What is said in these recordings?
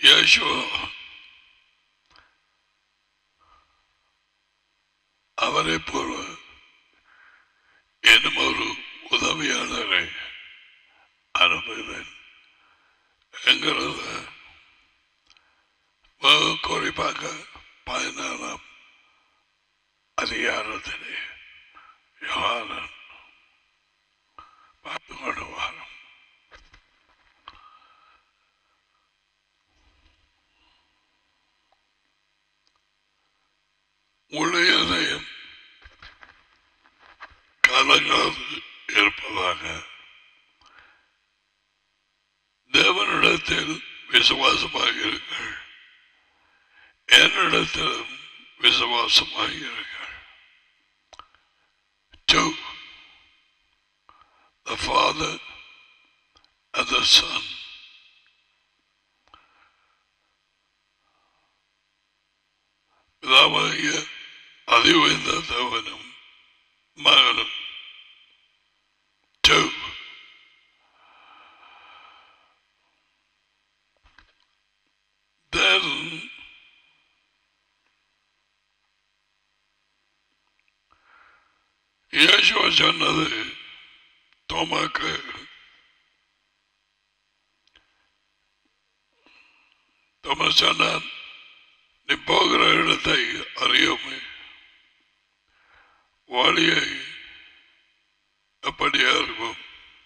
யேசுவா அவரை போல என்னும் ஒரு உதவியாளரை அனுப்புகிறேன் என்கிறது வெகு குறிப்பாக பதினாறாம் அதிகாரத்திலே யோகானன் பார்த்து கொண்டு வரோம் உடைய இதயம் கலங்காது இருப்பதாக தேவனிடத்தில் விசுவாசமாக இருங்கள் என்னிடத்திலும் விசுவாசமாக இருங்கள் Two, the Father and the Son. பிதாவாகிய அதிவேந்த தேவனும் மகனும் Two. Then இயேசுவ சொன்னது தோமாக்கு தோமா சொன்னான் நீ போகிற இடத்தை அறியோமே வழியை அப்படியா இருக்கும்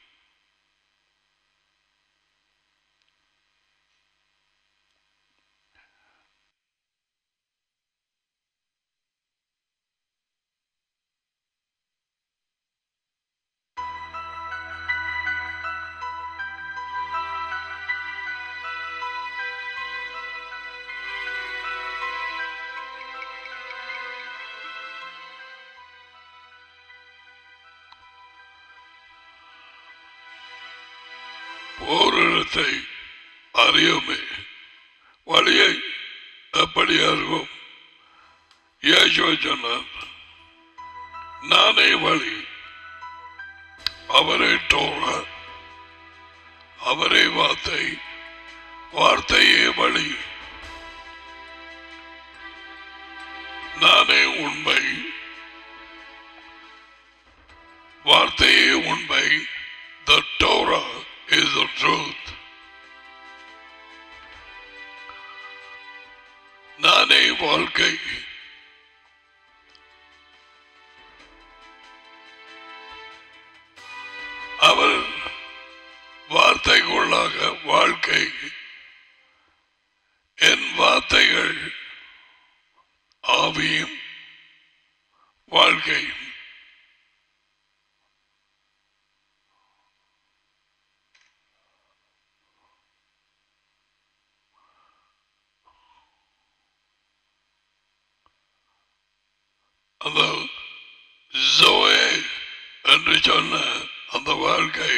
ஓரிடத்தை அறியோமே வழியை எப்படி அறிவோம் இயேசுவை சொன்னார் நானே வழி அவரே தோற அவரே வார்த்தை வார்த்தையே வழி நானே உண்மை வார்த்தையே உண்மை The Torah is the truth. நானே வாழ்க்கை அவர் வார்த்தைக்குள்ளாக வாழ்க்கை என் வார்த்தைகள் ஆவியும் வாழ்க்கையும் அந்த ஜோயே என்று சொன்ன அந்த வாழ்க்கை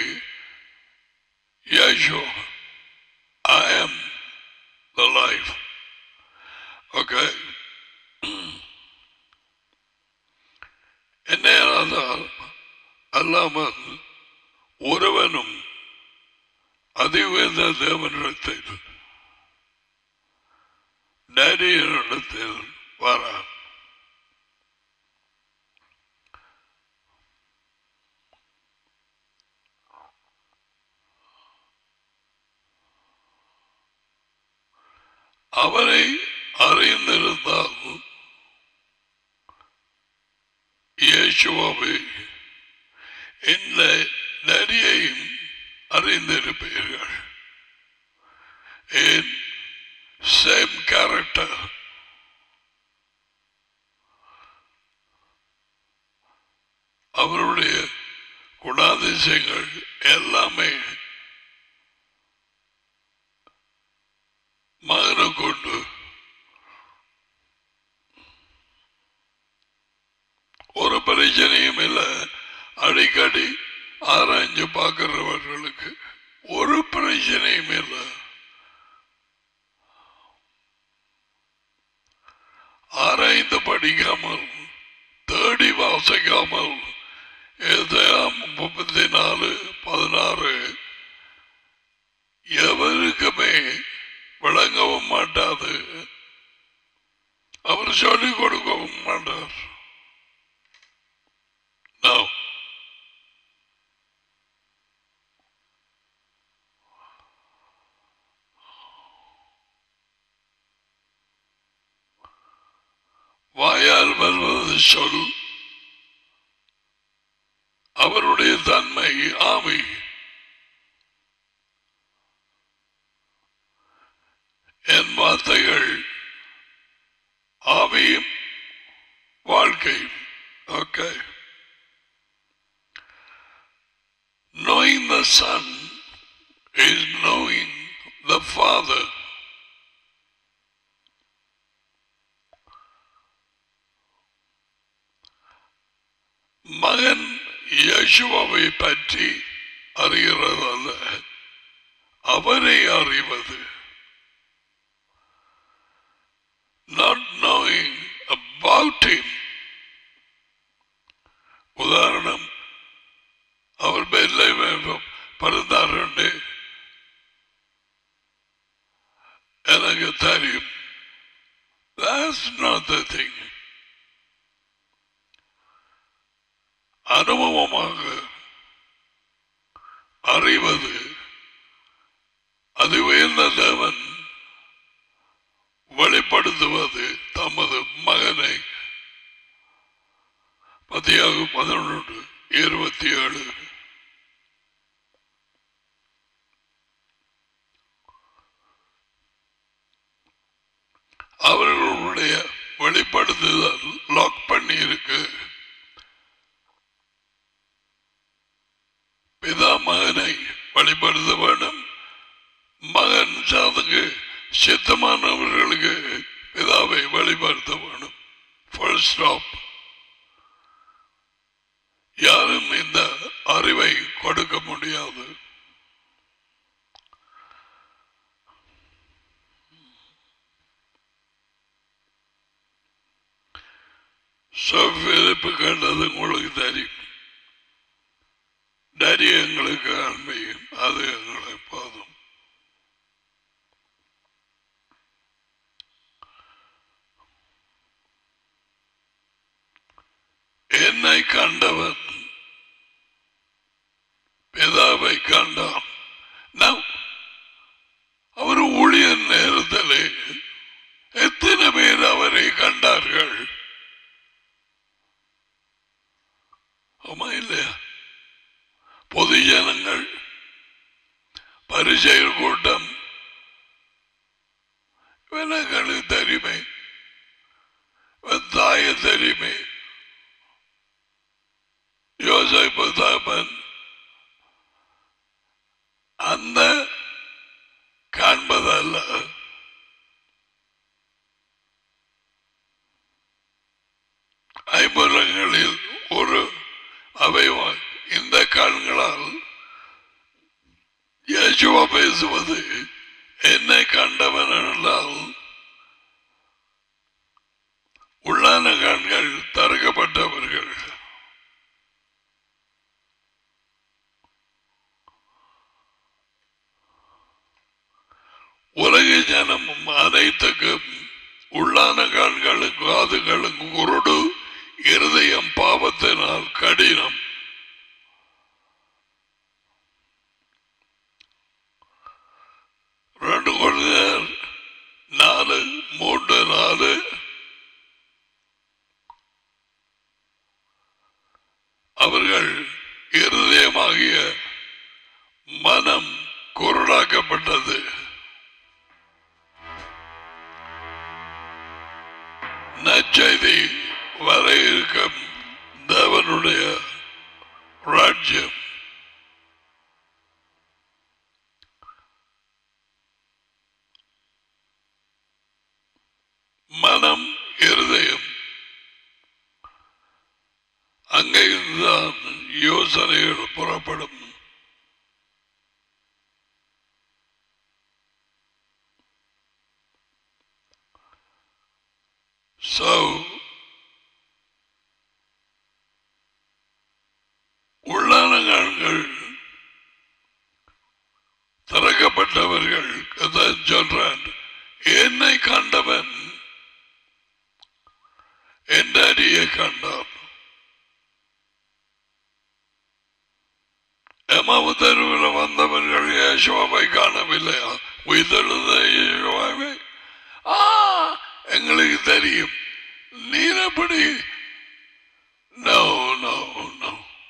யேசு I am the life okay என்ன அல்லாமல் ஒருவனும் அதிவேந்த தேவனிடத்தில் டேடியனிடத்தில் வரான் அவரை அறிந்திருந்தால் இயேசுவாவை இந்த நடியையும் அறிந்திருப்பீர்கள் ஏன் சேம் கேரக்டர் அவருடைய குணாதிசயங்கள் எல்லாமே மகனை கொண்டு ஒரு பிரச்சனையும் இல்லை அடிக்கடி ஆராய்ஞ்சு பார்க்கிறவர்களுக்கு ஒரு பிரச்சனையும் இல்லை ஆராய்ந்து படிக்காமல் தேடி வாசிக்காமல் ஏதாம் முப்பத்தி நாலு பதினாறு எவருக்குமே விளங்கவும் மாட்டாது அவர் சொல்லிக் கொடுக்கவும் மாட்டார் No. வாயால் வருவது சொல் அவருடைய தன்மை ஆவி என் வார்த்தைகள் ஆவியும் வாழ்க்கையும் okay Knowing the Son is knowing the Father. மகன் யேசுவாவை பற்றி அறிகிறதல்ல அவரை அறிவது not knowing about him உதாரணம் அவர் பெல்லை பறந்தாருண்டு எனக்கு தெரியும் that's not the thing அனுபவமாக அறிவது அது உயர்ந்த தேவன் வெளிப்படுத்துவது தமது மகனை மத்தியாக பதினொன்று இருபத்தி ஏழு அவர்களுடைய வெளிப்படுத்துதல் லாக் பண்ணி இருக்கு பிதா மகனை வழிபடுத்த வேண்டும் மகன் சாதுக்கு சித்தமானவர்களுக்கு பிதாவை வழிபடுத்த வேண்டும் ஃபுல் ஸ்டாப் யாரும் இந்த அறிவை கொடுக்க முடியாது விருப்பு கண்டது உங்களுக்கு தெரியும் டரி எங்களுக்கு அண்மையும் அது எங்களை போதும் என்னை கண்டவன் பிதாவை கண்டான் நான் அவர் ஊழிய நேரத்திலே எத்தனை பேர் அவரை கண்டார்கள் ஆமா இல்லையா பொதுஜனங்கள் பரிசெயல் கூட்டம் இவனுங்களுக்கு தெரியுமே இவன் தாய தெரியுமே யோசிப்பு தாப்பன் அந்த காண்பதல்ல ஐம்புலங்களில் ஒரு அவைவாய் இந்த கண்களால் இயேசுவா பேசுவது என்னை கண்டவன் என்றால் உள்ளான கண்கள் தருக்கப்பட்டவர்கள் உலக ஜனமும் அனைத்துக்கும் உள்ளான கண்களும் காதுகளும் குருடு இருதயம் பாவத்தினால் கடினம் ரெண்டு குழந்தையர் நாலு மூன்று நாலு அவர்கள் இருதயமாகிய மனம் குரலாக்கப்பட்டது நச்செய்தி வர இருக்கும் தேவனுடைய ராஜ்யம் மனம் இருதயம் அங்கே இருந்துதான் யோசனைகள் புறப்படும் So, உள்ளானங்கள் திறக்கப்பட்டவர்கள் அதான் சொல்றான் என் அடியை கண்டார் எமாவு தெருவில் வந்தவர்கள் யேசுவாவை காணவில்லையா உயிர்த்தெழுந்த யேசுவாவை ஆ எங்களுக்கு தெரியும் நீர் எப்படி நோ நோ நோ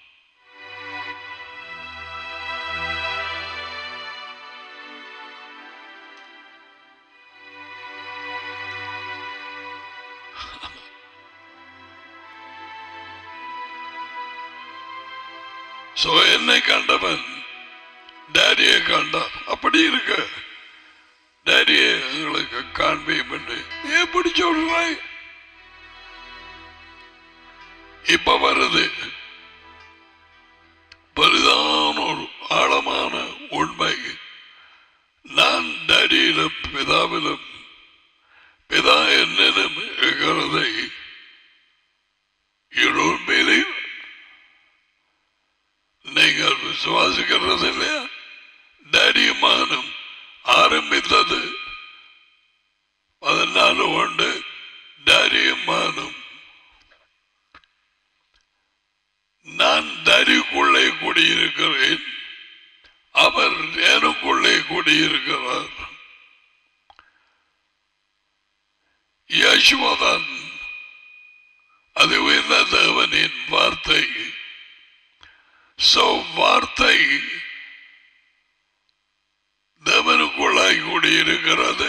சோ என்னை கண்டவன் டேடியை கண்டான் அப்படி இருக்க டேடியை எங்களுக்கு காண்பியும் என்று எப்படி சொல்றாய் இப்ப வருது பெரிதான ஒரு ஆழமான உண்மை நான் டேடியிலும் பிதாவிலும் பிதா என்னிலும் இருக்கிறதை you don't believe நீங்கள் விசுவாசிக்கிறது இல்லையா டேடியுமானும் ஆரம்பித்தது பதினாலு ஒன்று டேடியுமானும் நான் டேடிக்குள்ளே குடியிருக்கிறேன் அவர் எனக்குள்ளே குடியிருக்கிறார் யசுவதான் அது உயர்ந்த தேவனின் வார்த்தை சோ வார்த்தை தேவனுக்குள்ளாய் கூடியிருக்கிறது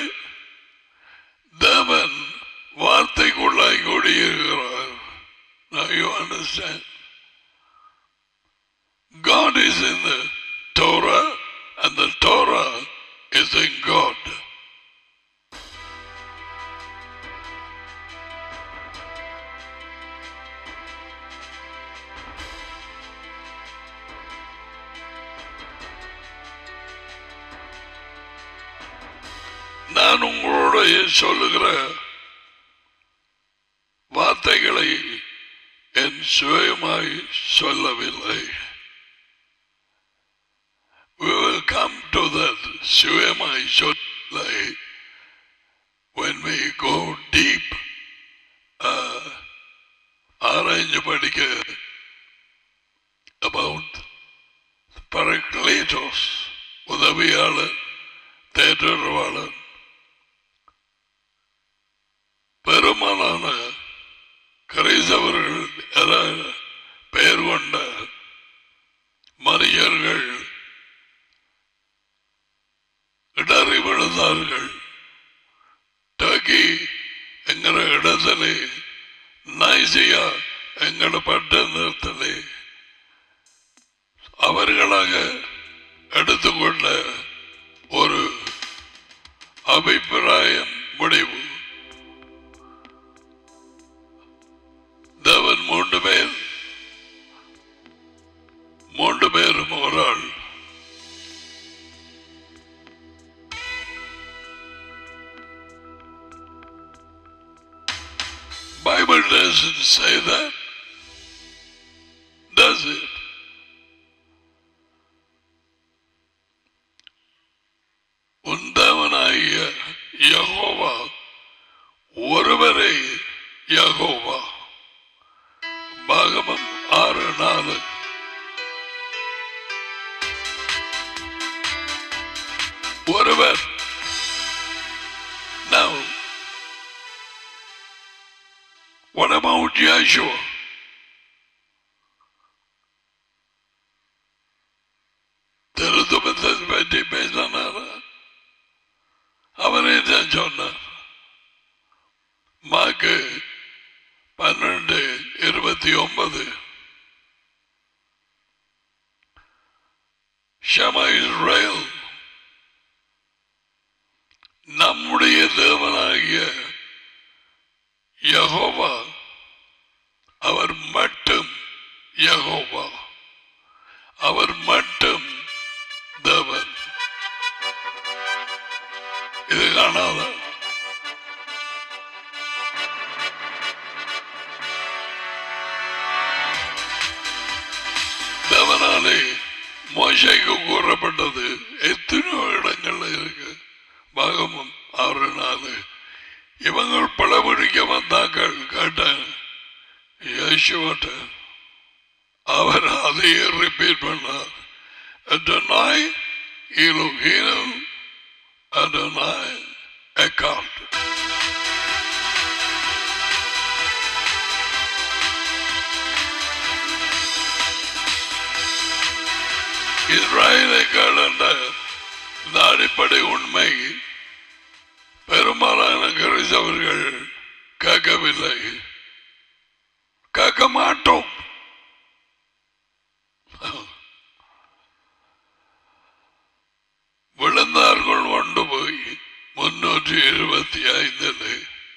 தேவன் வார்த்தைக்குள்ளாய் கூடியிருக்கிறார் Now you understand. God is in the Torah and the Torah is in God. நான் உங்களோட சொல்லுகிற வார்த்தைகளை என் சுயமாய் சொல்லவில்லை We will come to that சுயமாய் சொல்லை when we go deep uh, ஆராய்ஞ்சு படிக்க about Paracletos உதவியாளர் தேற்றவாளர் பெருமானான கிரைசவர்கள் என பெயர் கொண்ட மனிதர்கள் இடறி விழுந்தார்கள் டர்க்கி என்கிற இடத்திலே நைசியா எங்கட பட்டணத்திலே அவர்களாக எடுத்துக்கொண்ட ஒரு அபிப்பிராயம் முடிவு தேவன் மூன்று பேர் மூன்று பேரும் ஒரு ஆள் Bible doesn't say that. Does it? உன் தேவனாகிய யகோவா ஒருவரே யகோவா பாகமம் ஆறு நாலு ஒருவர் Now, what about Yeshua? திருத்துவத்தை பற்றி பேசினாரா அவரே தான் சொன்னார் மாக்கு பன்னெண்டு இருபத்தி ஒன்பது ஷமா இஸ்ரேல் நம்முடைய தேவனாகிய யகோவா அவர் மட்டும் யகோவா அவர் மட்டும் தேவன் இது காணாத தேவனாலே மோசைக்கு கூறப்பட்டது எத்தனையோ இடங்கள்ல இருக்கு பாகமும் ஆறு நாலு இவங்க பழபிடிக்க வந்தாக்கள் கேட்டாங்க யேசுவட்ட அவர் அதையே ரிப்பீட் பண்ணார் Adonai Elohim Adonai Echad இஸ்ராயலை கலந்த இந்த அடிப்படை உண்மை பெரும்பாலான கிறிஸ்தவர்கள் கேட்கவில்லை கேட்க மாட்டோம் விழுந்தார்கள் கொண்டு போய் முன்னூற்றி இருபத்தி ஐந்தில்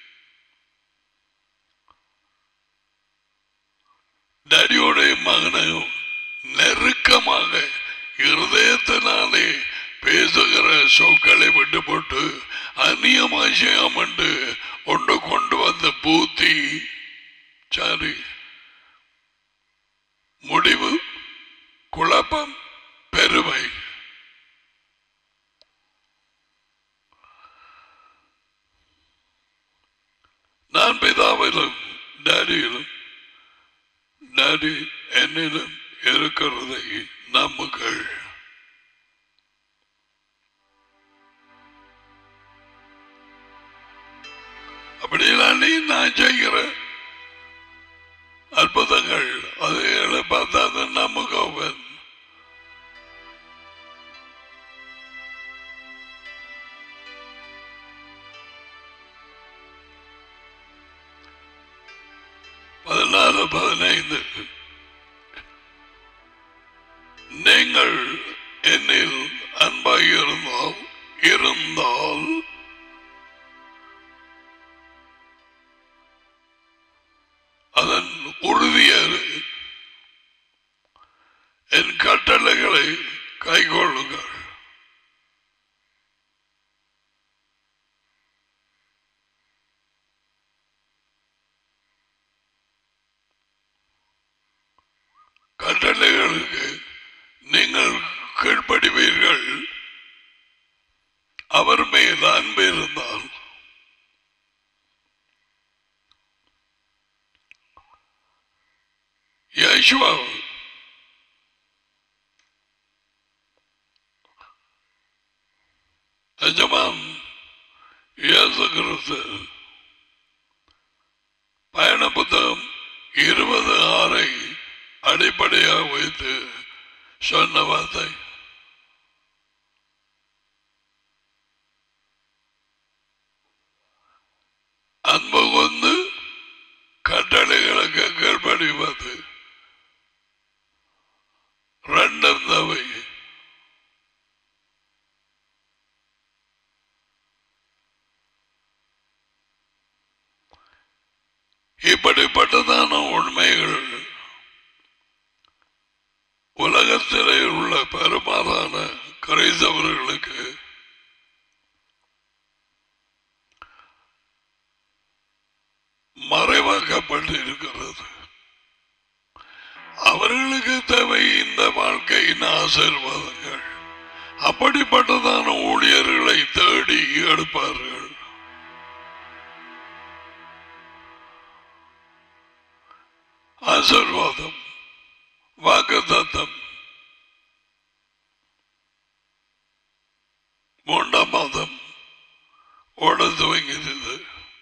டடியோடைய மகனையும் நெருக்கமாக இருதயத்தினாலே பேசுகிற சொற்களை விட்டு போட்டு அந்நியமாசியம் என்று கொண்டு கொண்டு வந்த பூத்தி சாரி முடிவு குழப்பம் பெருமை நான் பிதாவிலும் டேடியிலும் டேடி என்னிலும் இருக்கிறதை நம்புங்கள் அப்படிலாம் நீ நான் செய்கிற அற்புதங்கள் அதை பார்த்தா நம்புகவன் பதினாறு பதினைந்து நீங்கள் என்னில் அன்பாக இருந்தால் இருந்தால் அதன் உறுதியது என் கட்டளைகளை கைகொள்ளுங்கள் கட்டளைகளுக்கு நீங்கள் கீழ்ப்படிவீர்கள் அவர் மேல் அன்பு இருந்தால் யேசுவா எஜமான் இயேசு கிறிஸ்து பயண புத்தகம் இருபது ஆறை அடிப்படையாக வைத்து சொன்ன வார்த்தை அன்பு கொண்டு கட்டளைகளுக்கு கீழ்ப்படிவது ரெண்டும் தவை இப்படிப்பட்டதான உண்மைகள் உலகத்திலே உள்ள பெரும்பாலான கிரைஸ்தவர்களுக்கு மறைவாக்கப்பட்டு இருக்கிறது அவர்களுக்கு தேவை இந்த வாழ்க்கையின் ஆசீர்வாதங்கள் அப்படிப்பட்டதான ஊழியர்களை தேடி எடுப்பார்கள் ஆசீர்வாதம் வாக்குத்தத்தம் மூன்றாம் மாதம் ஓட துவங்கியது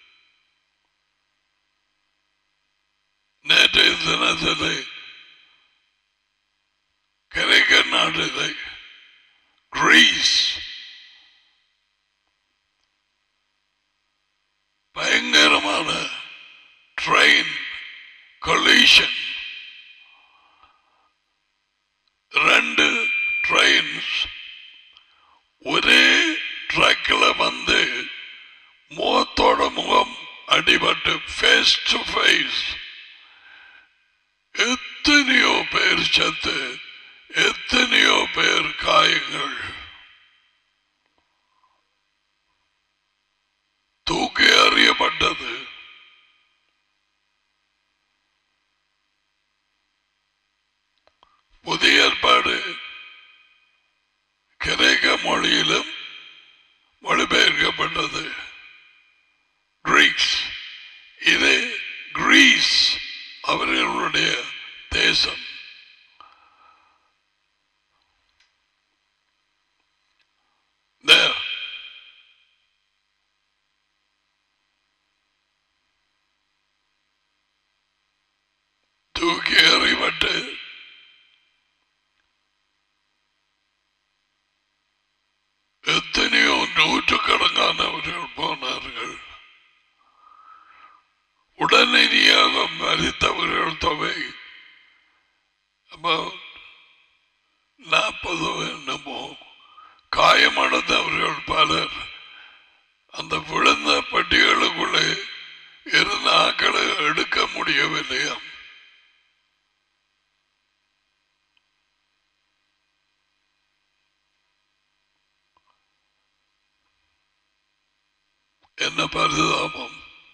நேற்றைய தினத்திலே கிரேக்க நாட்டிலே கிரீஸ் பயங்கரமான ட்ரெயின் collision ரெண்டு ட்ரெயின்ஸ் ஒரே ட்ராக்ல வந்து முகத்தோட முகம் அடிபட்டு ஃபேஸ் டு ஃபேஸ் எத்தனையோ பேர் சத்து எத்தனையோ பேர் காயங்கள் தூக்கி அறியப்பட்டது புதிய ஏற்பாடு கிரேக்க மொழியிலும் மொழிபெயர்க்கப்பட்டது கிரீக்ஸ் இது கிரீஸ் அவர்களுடைய தேசம் There. தூக்கி எறிவிட்டு எத்தனையோ நூற்றுக்கணக்கானவர்கள் போனார்கள் உடனடியாக மறித்தவர்கள் தொகை about நாற்பது என்னமோ காயமடைந்தவர்கள் பலர் அந்த விழுந்த பட்டியலுக்குள்ளே இருந்த ஆக்களை எடுக்க முடியவில்லையாம் என்ன பரிதாபம்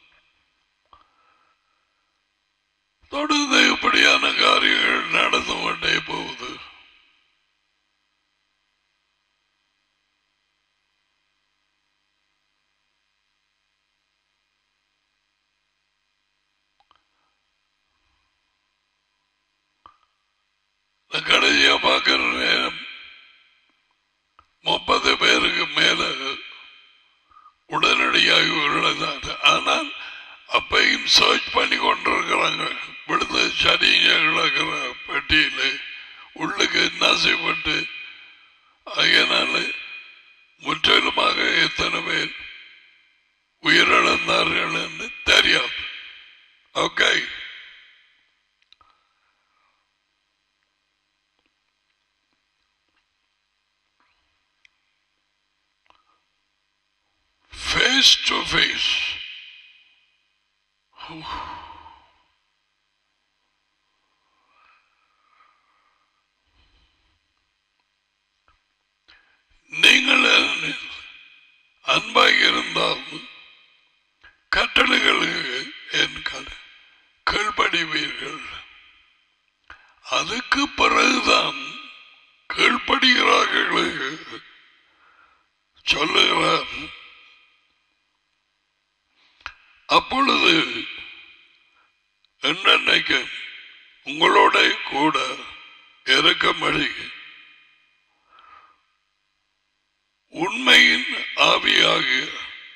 தொடர்ந்து இப்படியான காரியங்கள் நடந்து கொண்டே போகுது நான் கடைசியா பார்க்கிற நேரம் முப்பது பேருக்கு மேல உடனடியாக விழுந்தாங்க ஆனால் அப்பையும் சர்ச் பண்ணி கொண்டிருக்கிறாங்க விழுந்த சரிங்க கிடக்கிற பெட்டியில உள்ளுக்கு நசைப்பட்டு அதனால முற்றிலுமாக எத்தனை பேர் உயிரிழந்தார்கள் என்று தெரியாது ஓகே face to face. நீங்கள் அன்பாக இருந்தால் கட்டளைகளுக்கு என் கல்- கீழ்ப்படிவீர்கள் அதுக்கு பிறகுதான் கீழ்ப்படுகிறார்கள் சொல்லுகிறார் அப்பொழுது என்னன்னைக்கு உங்களோட கூட இறக்கமடி உண்மையின் ஆவியாகிய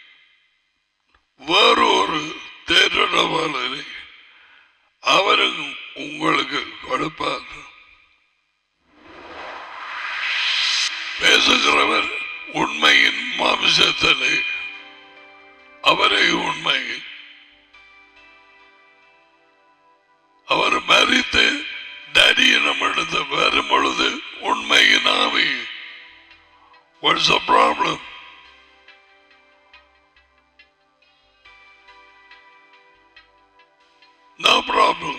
வேறொரு தேர்தலவாளரை அவரும் உங்களுக்கு கொடுப்பார் பேசுகிறவர் உண்மையின் மாமிசத்திலே அவரை உண்மை அவர் மறித்து தரியினம் எடுத்து வரும் பொழுது உண்மையின் ஆவி What's the problem? No problem.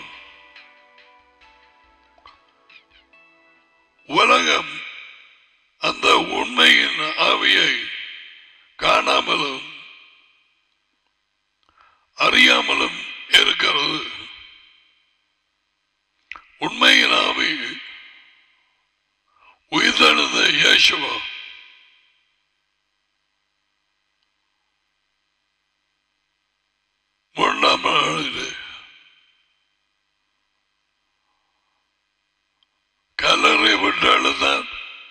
உலகம் அந்த உண்மையின் ஆவியை காணாமலும் அறியாமலும் இருக்கிறது உண்மையின் ஆவி உயிர்த்தெழுந்த இயேசுவா மூன்றாம் நாளிலே கல்லறை விட்டு அழுதான்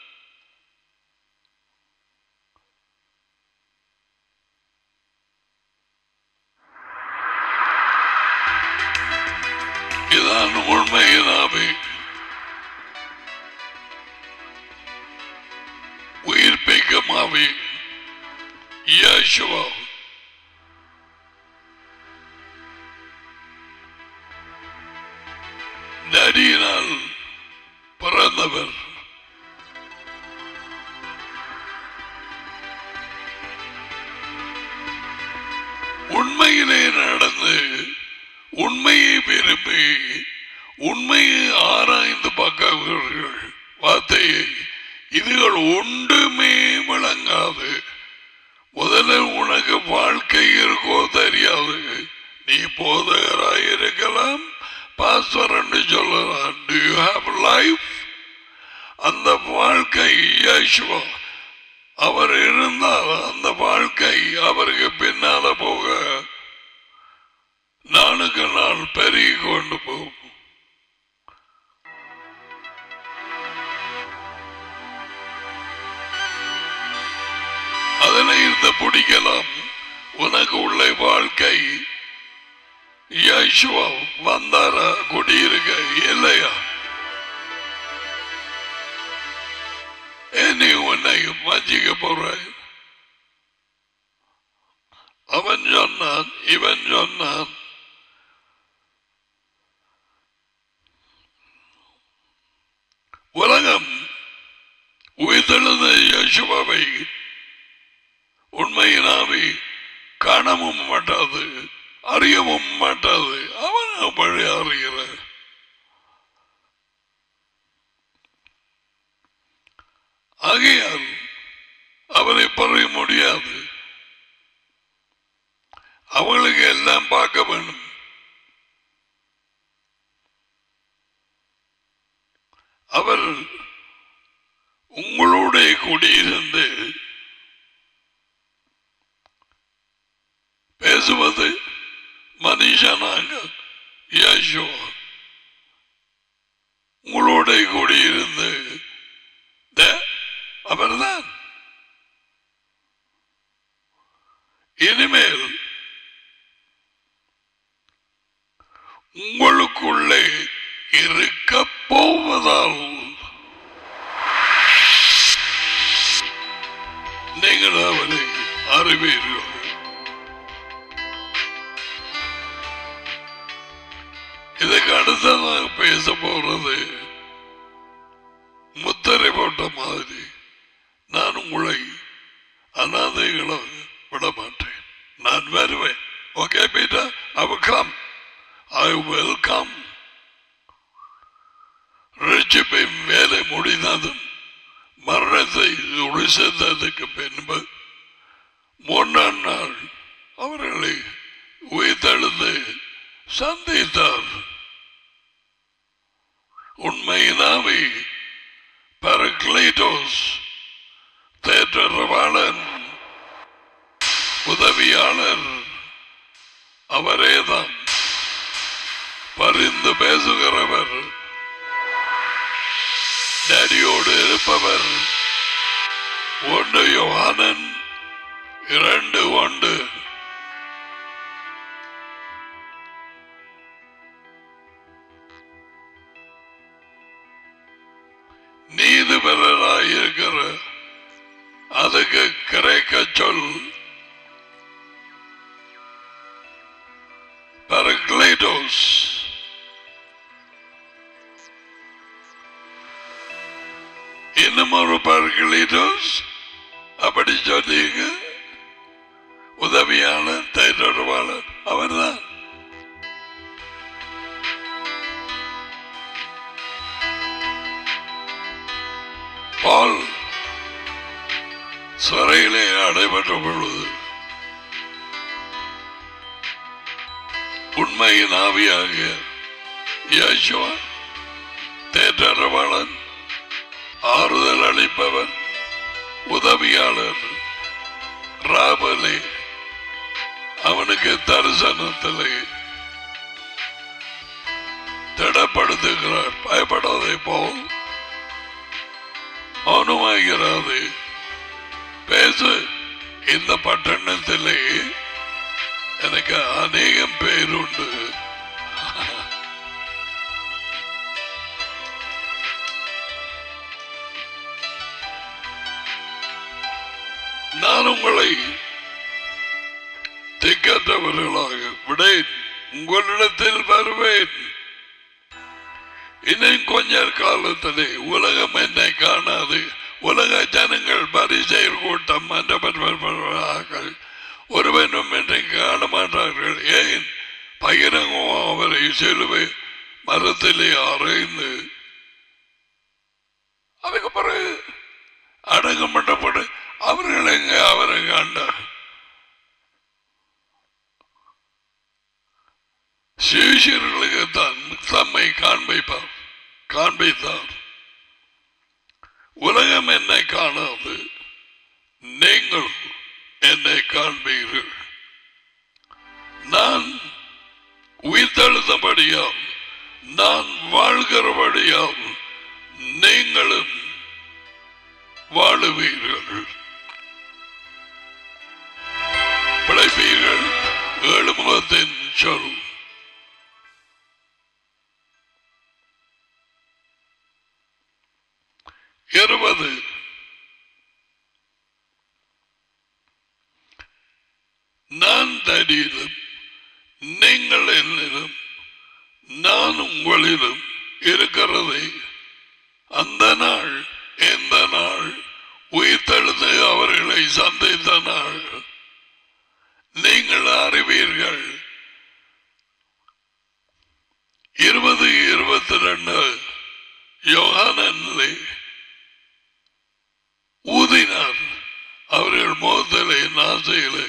இதான் உண்மையின் ஆவி உயிர்ப்பிக்கும் ஆவி இயேசுவா நரியினால் பிறந்தவர் உண்மையிலே நடந்து உண்மையை விரும்பி உண்மையை ஆராய்ந்து பார்க்கிறவர்கள் வார்த்தையை இதுகள் ஒன்றுமே விளங்காது முதல்ல உனக்கு வாழ்க்கை இருக்கோ தெரியாது நீ போதகராய் இருக்கலாம் பாஸ்வர் என்று சொல்லலாம் டு யூ ஹாவ் லைஃப் அந்த வாழ்க்கை இயேசுவா அவர் இருந்தால் அந்த வாழ்க்கை அவருக்கு பின்னால போக நாளுக்கு நாள் பெருகி கொண்டு போகும் அதனை இருந்து பிடிக்கலாம் உனக்கு உள்ள வாழ்க்கை யேசுவா வந்தாரா குடியிருக்க இல்லையா என்னை உன்னை வஞ்சிக்க போற அவன் சொன்னான் இவன் சொன்னான் உலகம் உயிர்த்தெழுந்த யேசுவாவை உண்மையினாவை காணவும் மாட்டாது அறியவும் மாட்டாது அவன் அப்படி அறிகிற ஆகையால் அவரை பறைய முடியாது அவங்களுக்கு எல்லாம் பார்க்க வேண்டும் அவர் உங்களோட குடியிருந்து பேசுவது மனுஷனாக யேசு உங்களோட கூடியிருந்து தே- அவர்தான் இனிமேல் உங்களுக்குள்ளே இருக்க போவதால் நீங்கள் அவரை அறிவீர்கள் இதுக்கு அடுத்ததாக பேச போறது முத்திரை போட்ட மாதிரி நான் உங்களை அனாதைகளை விட மாட்டேன் நான் வருவேன் okay Peter I will come I will come ரட்சிப்பின் வேலை முடிந்ததும் மரணத்தை உரிசந்ததுக்கு பின்பு மூன்றாம் நாள் அவர்களை உயிர்த்தெழுந்து சந்தித்தார் உண்மையினாவே பரக்லேட்டோஸ் தேற்றவாளன் உதவியாளர் அவரேதான் பரிந்து பேசுகிறவர் டேடியோடு இருப்பவர் ஒன்று யோகானன் இரண்டு ஒன்று நீதிபரராயிருக்கிற அதுக்கு கிரேக்க சொல் பரக்லேட்டோஸ் இன்னும் ஒரு பரக்லேட்டோஸ் அப்படி சொன்னீங்க உதவியாளர் தைரவாளர் அவர்தான் பால் சிறையிலே அடைபட்ட பொழுது உண்மையின் ஆவியாக யேசுவா தேற்றரவாளன் ஆறுதல் அளிப்பவர் உதவியாளர் ராபலே அவனுக்கு தரிசனத்திலே திடப்படுத்துகிறார் பயப்படாதே போல் மௌனமாகிறது பேசு இந்த பட்டணத்திலே எனக்கு அநேகம் பேருண்டு நான் உங்களை திக்கற்றவர்களாக விடேன் உங்களிடத்தில் வருவேன் இன்னும் கொஞ்ச காலத்திலே உலகம் என்னை காணாது உலக ஜனங்கள் பரிசெயல் கூட்டம் மன்றப்பட்டவர்கள் ஒருவனும் என்னை காண மாட்டார்கள் ஏன் பகிரங்கமாக அவரை சிலுவை மரத்திலே அறைந்து அதுக்கு பிறகு அடக்கம் பண்ணப்பட்டு அவர்கள் எங்க அவரை காண்டார் சிஷியர்களுக்கு தான் தம்மை காண்பிப்பார் காண்பித்தார் உலகம் என்னை காணாது நீங்கள் என்னை காண்பீர்கள் நான் உயிர்த்தெழுந்தபடியால் நான் வாழ்கிறபடியால் நீங்களும் வாழுவீர்கள் பிழைப்பீர்கள் ஏழு முகத்தின் சொல் இருபது நான் தடியிலும் நீங்கள் என்னிலும் நான் உங்களிலும் இருக்கிறதை அந்த நாள் எந்த நாள் உயிர்த்தெழுந்து அவர்களை சந்தித்த நாள் நீங்கள் அறிவீர்கள் இருபது இருபத்தி ரெண்டு யோகானே ஊதினார் அவர்கள் முகத்திலே நாசையிலே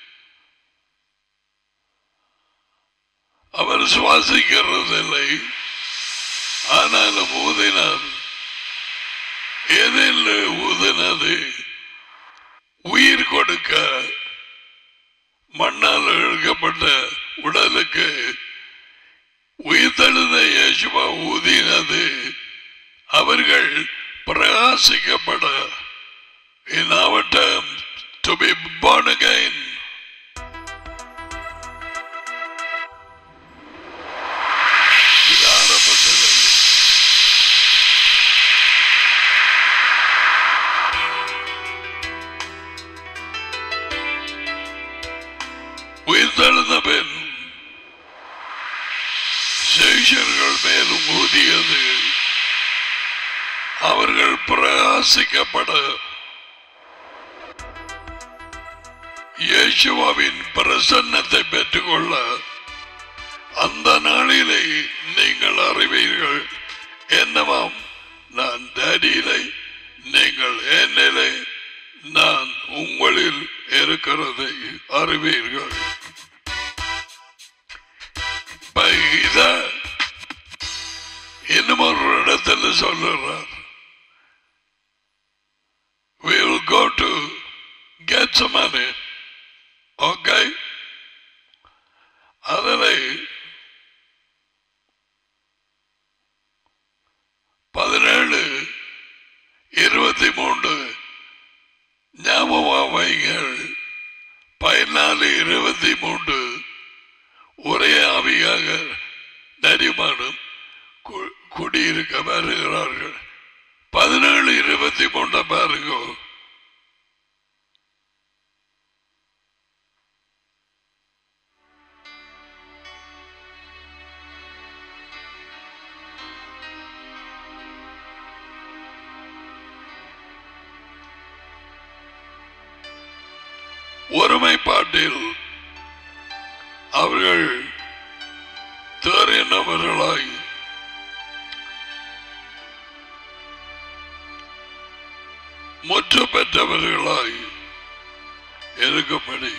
அவர் சுவாசிக்கிறதில்லை ஆனாலும் ஊதினார் எதில் ஊதினது உயிர் கொடுக்க மண்ணால் இழுக்கப்பட்ட உடலுக்கு உயிர்த்தெழுந்த இயேசுவா ஊதினது அவர்கள் பிரகாசிக்கப்பட in our terms to be born again இது ஆரம்பத்தில் உயிர்த்தெழுந்த பின் சேஷர்கள் மேலும் ஊதியது அவர்கள் பிரகாசிக்கப்பட இயேசுவாவின் பிரசன்னத்தை பெற்றுக்கொள்ள அந்த நாளிலே நீங்கள் அறிவீர்கள் என்னவாம் நான் டேடியிலே நீங்கள் என்னிலே நான் உங்களில் இருக்கிறதை அறிவீர்கள் இப்ப இத இன்னும் ஒரு இடத்துல சொல்லுறார் we will go to get some money okay அதில் பதினேழு இருபத்தி மூன்று ஞாபகம் வைங்கள் பதினாலு இருபத்தி மூன்று ஒரே ஆவியாக நரிமானும் கு- குடியிருக்க வருகிறார்கள் பதினேழு இருபத்தி மூன்று பாருங்க ஒருமைப்பாட்டில் அவர்கள் தேறினவர்களாய் முற்று பெற்றவர்களாய் இருக்கும்படி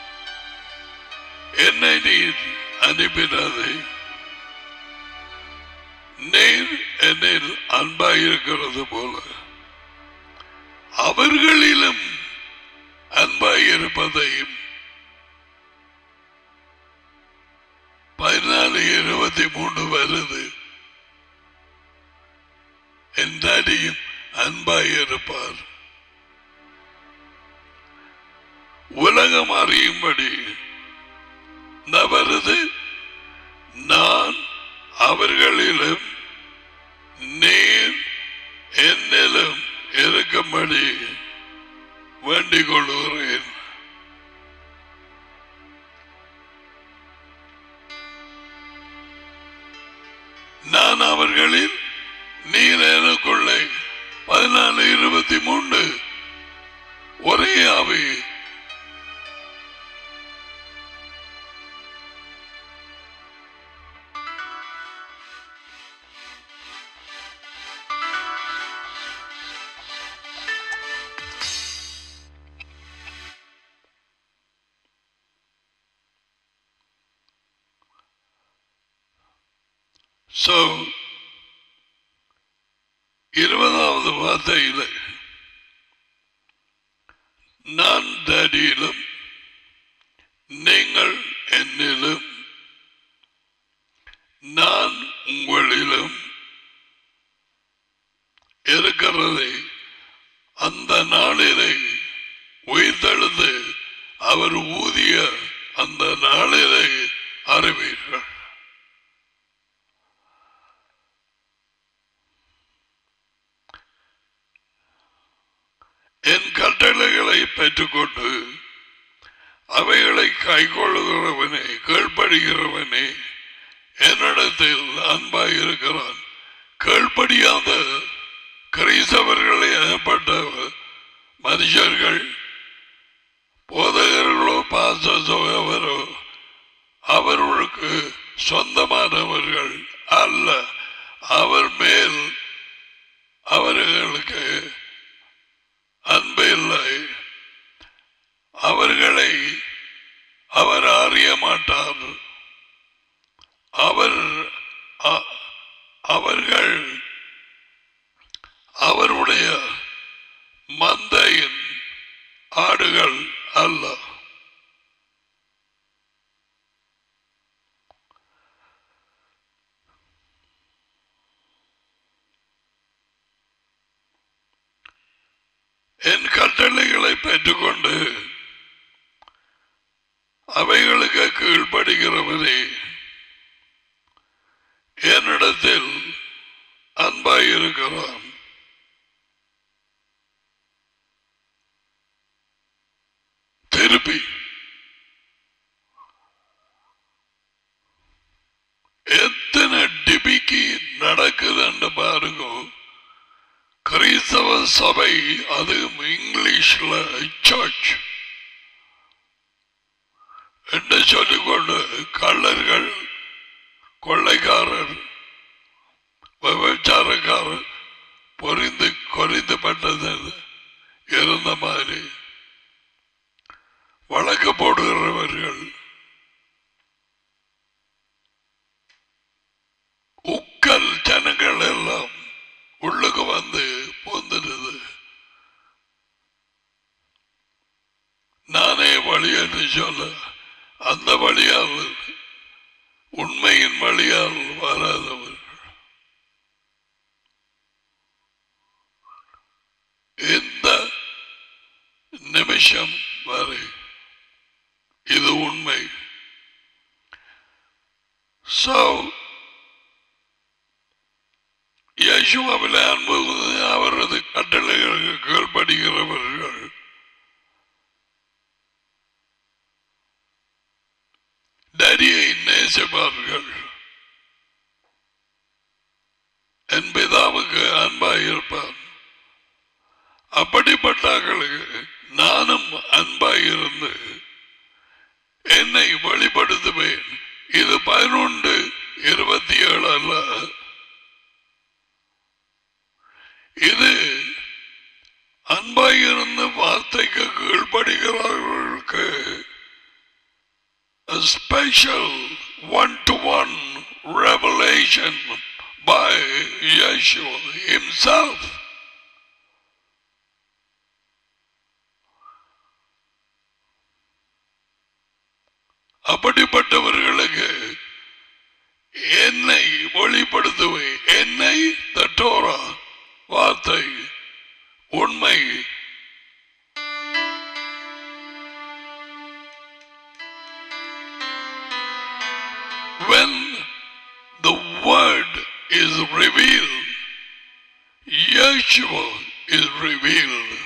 என்னை நீர் அனுப்பினதை நீர் என்னில் அன்பாயிருக்கிறது போல அவர்களிலும் அன்பாயிருப்பதையும் பதினாலு இருபத்தி மூணு வருது என் டாடியும் அன்பாயிருப்பார் உலகம் அறியும்படி நான் வருது நான் அவர்களிலும் நீர் என்னிலும் இருக்கும்படி வேண்டிக் கொள்கிறேன் நான் அவர்களில் நீர் எனக்குள்ளே பதினாலு இருபத்தி மூன்று ஒரே ஆவி So, இருபதாவது வார்த்தையில் நான் டேடியிலும் நீங்கள் என்னிலும் உங்களிலும் இருக்கிறதை அந்த நாளிலே உயிர்த்தெழுந்து அவர் ஊதிய அந்த நாளிலே அறிவீர்கள் என் கட்டளைகளை பெற்றுக்கொண்டு அவைகளை கைக்கொள்ளுகிறவனே கீழ்ப்படுகிறவனே என்னிடத்தில் அன்பாய் இருக்கிறான் கீழ்ப்படியாத கிறிஸ்தவர்கள் எனப்பட்ட மனுஷர்கள் போதகர்களோ பாசவரோ அவர்களுக்கு சொந்தமானவர்கள் அல்ல அவர் மேல் அவர்களுக்கு அன்பு இல்லை அவர்களை அவர் அறிய மாட்டார் அவர் அ- அவர்கள் அவருடைய மந்தையின் ஆடுகள் அல்ல என் கட்டளைகளை பெற்றுக்கொண்டு அவைகளுக்கு கீழ்ப்படுகிறவரே என்னிடத்தில் அன்பாயிருக்கிறான் திருப்பி எத்தனை டிபிக்கு நடக்குதுன்னு பாருங்க கிறிஸ்தவ சபை அது இங்கிலீஷ்ல சர்ச் என்று சொல்லிக்கொண்டு கள்ளர்கள் கொள்ளைக்காரர் விபச்சாரக்காரர் பொறிந்து கொறிந்து பட்டது இருந்த மாதிரி வழக்கு போடுகிறவர்கள் உக்கல் ஜனங்கள் எல்லாம் உள்ளுக்கு வந்து போந்துடுது நானே வழி என்று சொல்ல அந்த வழியால் உண்மையின் வழியால் வராதவர்கள் இந்த நிமிஷம் வரை இது உண்மை So, இயேசுவாவில் அன்பு கூர்ந்து அவரது கட்டளைகளுக்கு கீழ்ப்படுகிறவர்கள் நரியை நேசிப்பார்கள் என் பிதாவுக்கு அன்பாய் இருப்பான் அப்படிப்பட்டவர்களுக்கு நானும் அன்பாய் இருந்து என்னை வெளிப்படுத்துவேன் இது பதினொன்று இருபத்தி ஏழு அல்ல இது அன்பாயிருந்து வார்த்தைக்கு கீழ்ப்படுகிறவர்களுக்கு a special one-to-one revelation by Yeshua himself. அப்படிப்பட்டவர்களுக்கு என்னை வெளிப்படுத்துவேன் என்னை தட்டோரா வார்த்தை உண்மை when the word is revealed, Yeshua is revealed.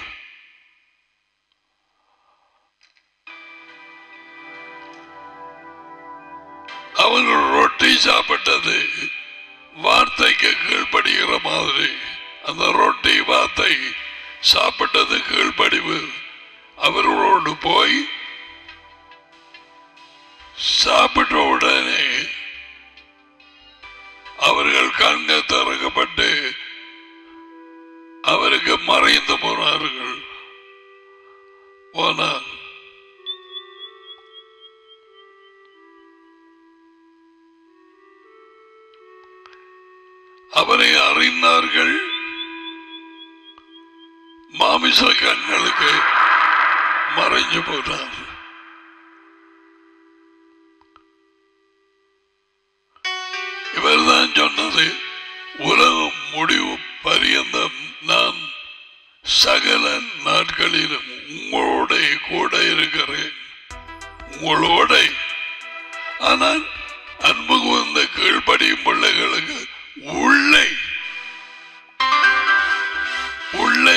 அவர்கள் ரொட்டி சாப்பிட்டது வார்த்தைக்கு கீழ்ப்படுகிற மாதிரி அந்த ரொட்டி வார்த்தை சாப்பிட்டது கீழ்ப்படிவு அவர்களோடு போய் சாப்பிட்ட உடனே அவர்கள் கண்கள் திறக்கப்பட்டு அவருக்கு மறைந்து போனார்கள் போனார் அவரை அறிந்தார்கள் மாமிச கண்களுக்கு மறைஞ்சு போனார் இவர்தான் தேவன் சொன்னது உலகம் முடிவு பரியந்தம் நான் சகல நாட்களிலும் உங்களோட கூட இருக்கிறேன் உங்களோட ஆனால் அன்பு கூர்ந்த கீழ்ப்படியும் பிள்ளைகளுக்கு உள்ளே உள்ளே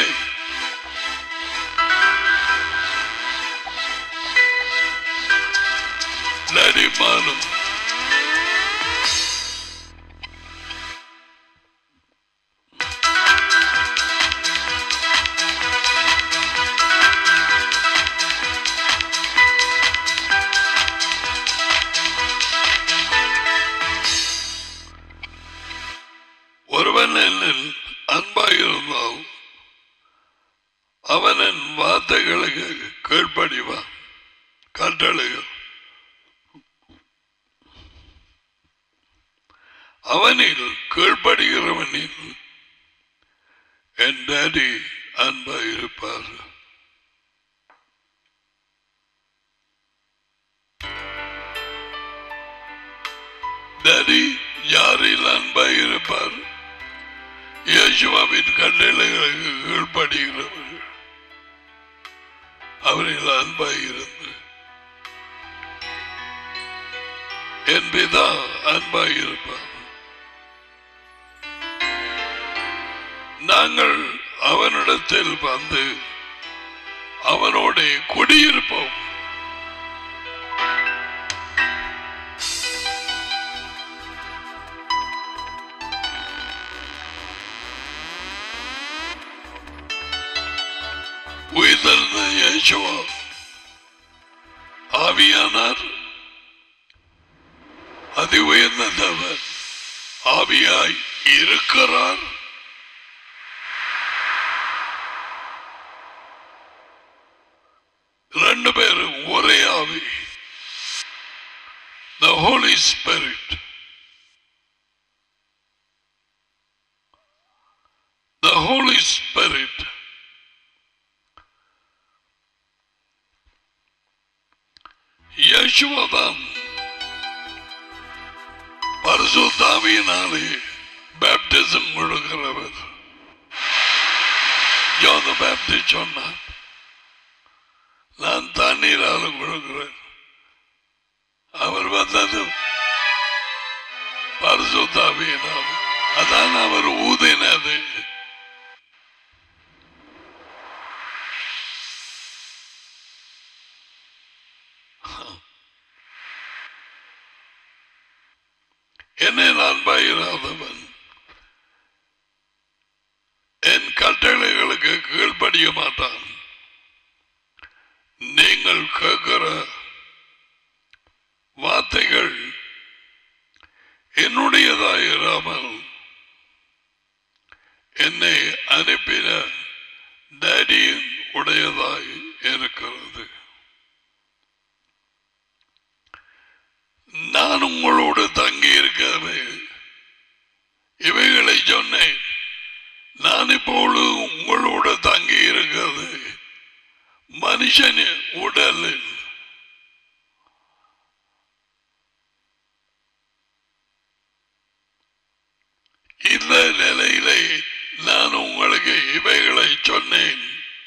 நடிமானம் ஒருவன் என்னில் அன்பாயிருந்தால் அவன் என் வார்த்தைகளுக்கு கீழ்ப்படிவான் கட்டளைகள் அவனில் கீழ்ப்படுகிறவனில் என் டாடி அன்பாயிருப்பார் டாடி யாரில் அன்பாயிருப்பார் இயேசுவாவின் கட்டளைகளுக்கு கீழ்ப்படுகிறவர்கள் அவரில் அன்பாயிருந்து என் பிதா அன்பாயிருப்பார் நாங்கள் அவனிடத்தில் வந்து அவனோட குடியிருப்போம் உயிர்த்தெழுந்த இயேசுவா ஆவியானார் அதி உயர்ந்தவர் ஆவியாய் இருக்கிறார் ரெண்டு பேரும் ஒரே ஆவி the Holy Spirit the Holy Spirit யேசுவதான் பரிசுத்தாவியினாலே பேப்டிசம் கொடுக்கிறவர் யோத பேப்டிஸ்ட் சொன்னார் நான் தண்ணீரால் கொடுக்கிறேன் அவர் வந்தது பரிசுத்தாவியினால் அதான் அவர் ஊதினது என்னை நான் பயிராதவன் என் கட்டளைகளுக்கு கீழ்ப்படிய மாட்டான் நீங்கள் கேட்கிற வார்த்தைகள் என்னுடையதாயிராமல் என்னை அனுப்பின டேடியின் உடையதாய் இருக்கிறது நான் உங்களோடு தங்கி இருக்கிறேன் இவைகளை சொன்னேன் நான் இப்போது உங்களோடு தங்கி இருக்கிறது மனுஷன் உடலில் இந்த நிலையிலே நான் உங்களுக்கு இவைகளை சொன்னேன்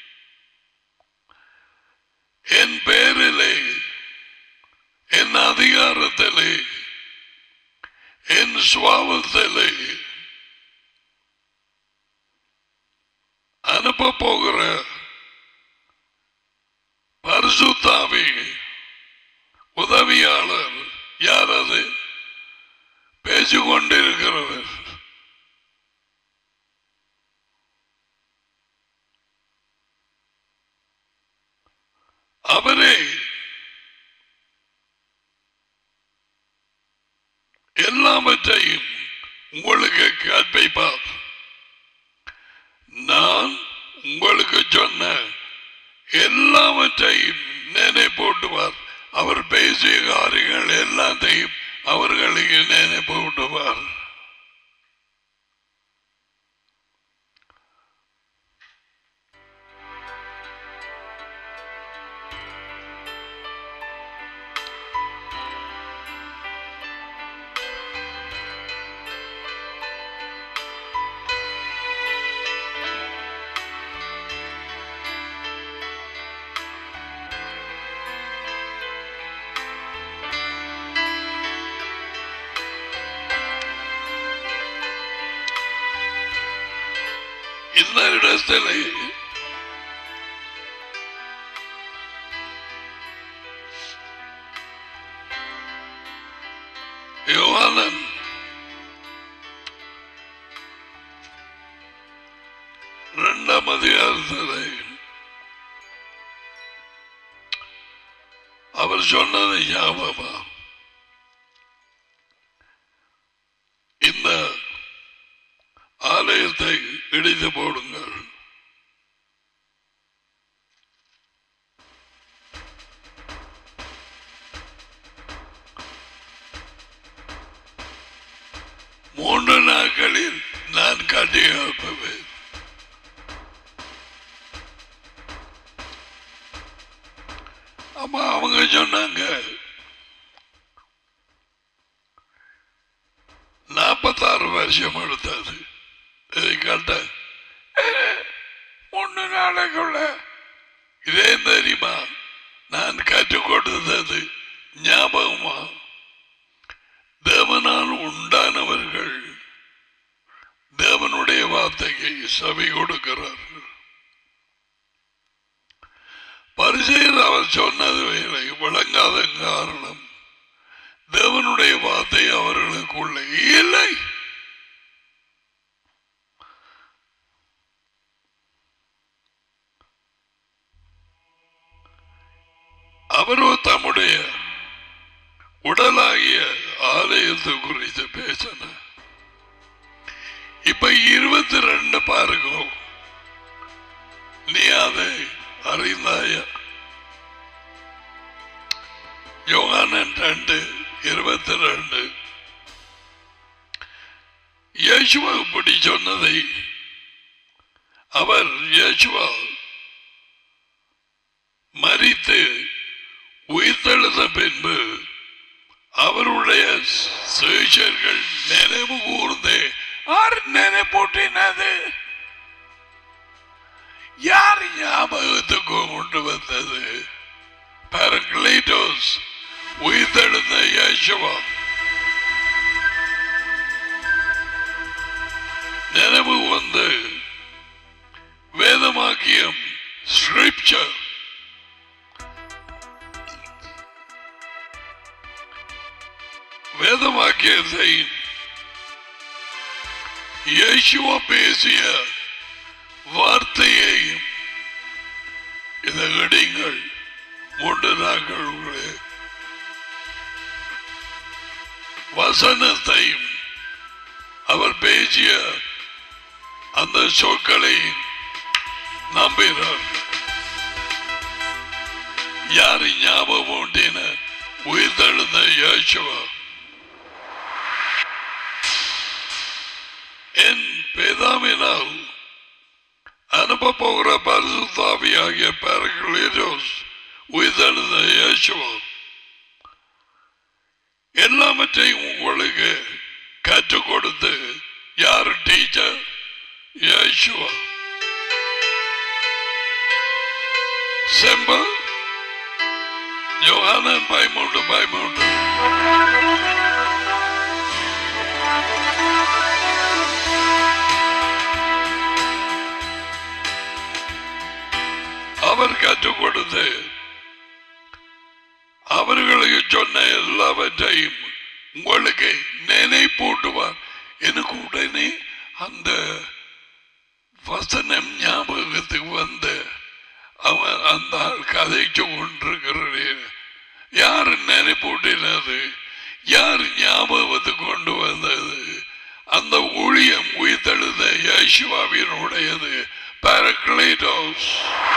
என் பேரிலே என் அதிகாரத்திலே என் சுவாபத்திலே அனுப்ப போகிற பரிசுத்தாவி உதவியாளர் யார் அது பேசிக்கொண்டிருக்கிறவர் அவரே எல்லாவற்றையும் உங்களுக்கு கற்பிப்பார் நான் உங்களுக்கு சொன்ன எல்லாவற்றையும் நினை போட்டுவார் அவர் பேசிய காரியங்கள் எல்லாத்தையும் அவர்களுக்கு நினை போட்டுவார் இந்த இடத்திலே யோகானன் இரண்டாம் அதிகாரத்திலே அவர் சொன்னது ஞாபகமா இந்த ஆலயத்தை இடித்து போடுங்கள் மூன்று நாட்களில் நான் கட்டி எழுப்புவேன் அப்ப அவங்க சொன்னாங்க நாற்பத்தாறு வருஷம் எடுத்தது இதை கட்ட ஒன்னு நாளைக்குள்ள இதே தெரியுமா நான் கற்றுக் கொடுத்தது ஞாபகமா தேவனால் உண்டானவர்கள் தேவனுடைய வார்த்தைக்கு செவி கொடுக்கிறார்கள் பரிசெயர் அவர் சொன்னது வேலை விளங்காத காரணம் தேவனுடைய வார்த்தை அவர்களுக்குள்ளே இல்லை அவரோ தம்முடைய உடலாகிய ஆலயத்தை குறித்து பேசின இப்ப இருபத்தி ரெண்டு பாருங்க நீ அதை அறிந்தாய யோகானன் ரெண்டு இருபத்தி ரெண்டு இயேசுவா இப்படி சொன்னதை அவர் இயேசுவா மறித்து உயிர்த்தெழுந்த பின்பு அவருடைய சேஷர்கள் நினைவு கூர்ந்து யார் நினைப்பூட்டினது யார் ஞாபகத்துக்கு கொண்டு வந்தது பாரக்ளைட்டோஸ் உயிர்த்தெழுந்த இயேசுவா நினைவு வந்து வேதமாக்கியம் ஸ்கிரிப்சர் வேதவாக்கியத்தை இயேசுவா பேசிய வார்த்தையை இதை இடிங்கள் மூன்று நாட்களுடைய வசனத்தையும் அவர் பேசிய அந்த சொற்களை நம்பினார் யார் ஞாபகம் உண்டின உயிர்த்தெழுந்த இயேசுவா என் பிதாவினால் அனுப்ப போகிற பரிசுத்தாவியாகிய பேரக்ளீரோஸ் உயிர்த்தெழுந்த இயேசுவா எல்லாவற்றையும் உங்களுக்கு கற்றுக் கொடுத்து யார் டீச்சர் இயேசுவா சிம்பிள் யோகானன் பயமுண்டு பயமுண்டு அவர் கற்றுக் கொடுத்து அவர்களுக்கு சொன்ன எல்லாவற்றையும் உங்களுக்கு நினைப்பூட்டுவார் எனக்கு உடனே அந்த வசனம் ஞாபகத்துக்கு வந்து அவன் அந்த ஆள் கதைச்சு கொண்டிருக்கிறேன் யார் நினைப்பூட்டினது யார் ஞாபகத்துக்கு கொண்டு வந்தது அந்த ஊழியம் உயிர்த்தெழுத யேசுவாவினுடையது பாரக்ளைட்டோஸ்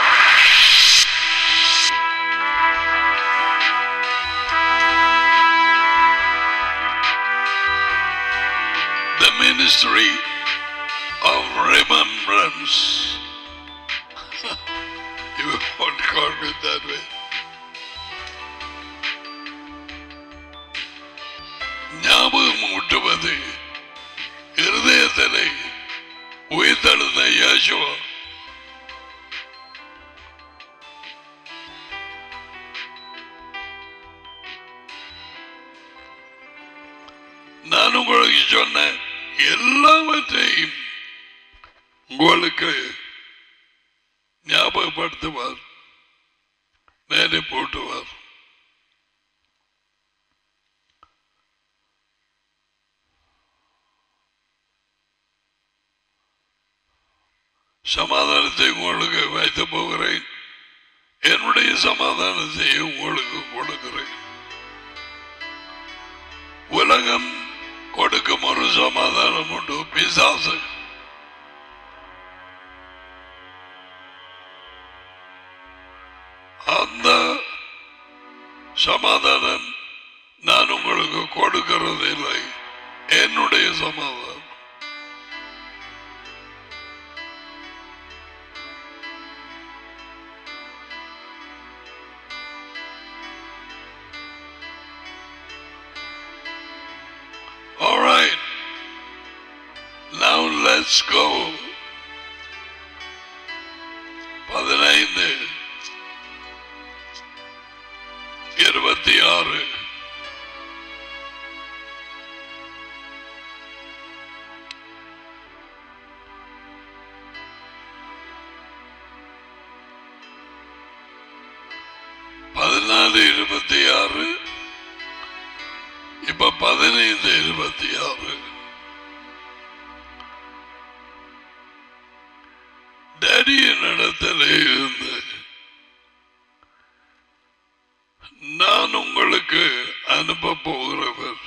the ministry of remembrance. you won't call me that way. ஞாபகம் ஊட்டுவது இருதயத்திலே உயிர்த்தெழுந்த இயேசுவா நான் உங்களுக்கு சொன்ன எல்லாவற்றையும் உங்களுக்கு ஞாபகப்படுத்துவார் நேரே போட்டுவார் சமாதானத்தை உங்களுக்கு வைத்து போகிறேன் என்னுடைய சமாதானத்தை உங்களுக்கு கொடுக்கிறேன் உலகம் கொடுக்கும் ஒரு சமாதானம் உண்டு பிசாசு அந்த சமாதானம் நான் உங்களுக்கு கொடுக்கிறது இல்லை என்னுடைய சமாதானம் All right. Now let's go. பதினைந்து இருபத்தி ஆறு பதினாலு இருபத்தி ஆறு இப்ப பதினைந்து இருபத்தி ஆறு டேடியின் இடத்துல இருந்து நான் உங்களுக்கு அனுப்ப போகிறவர்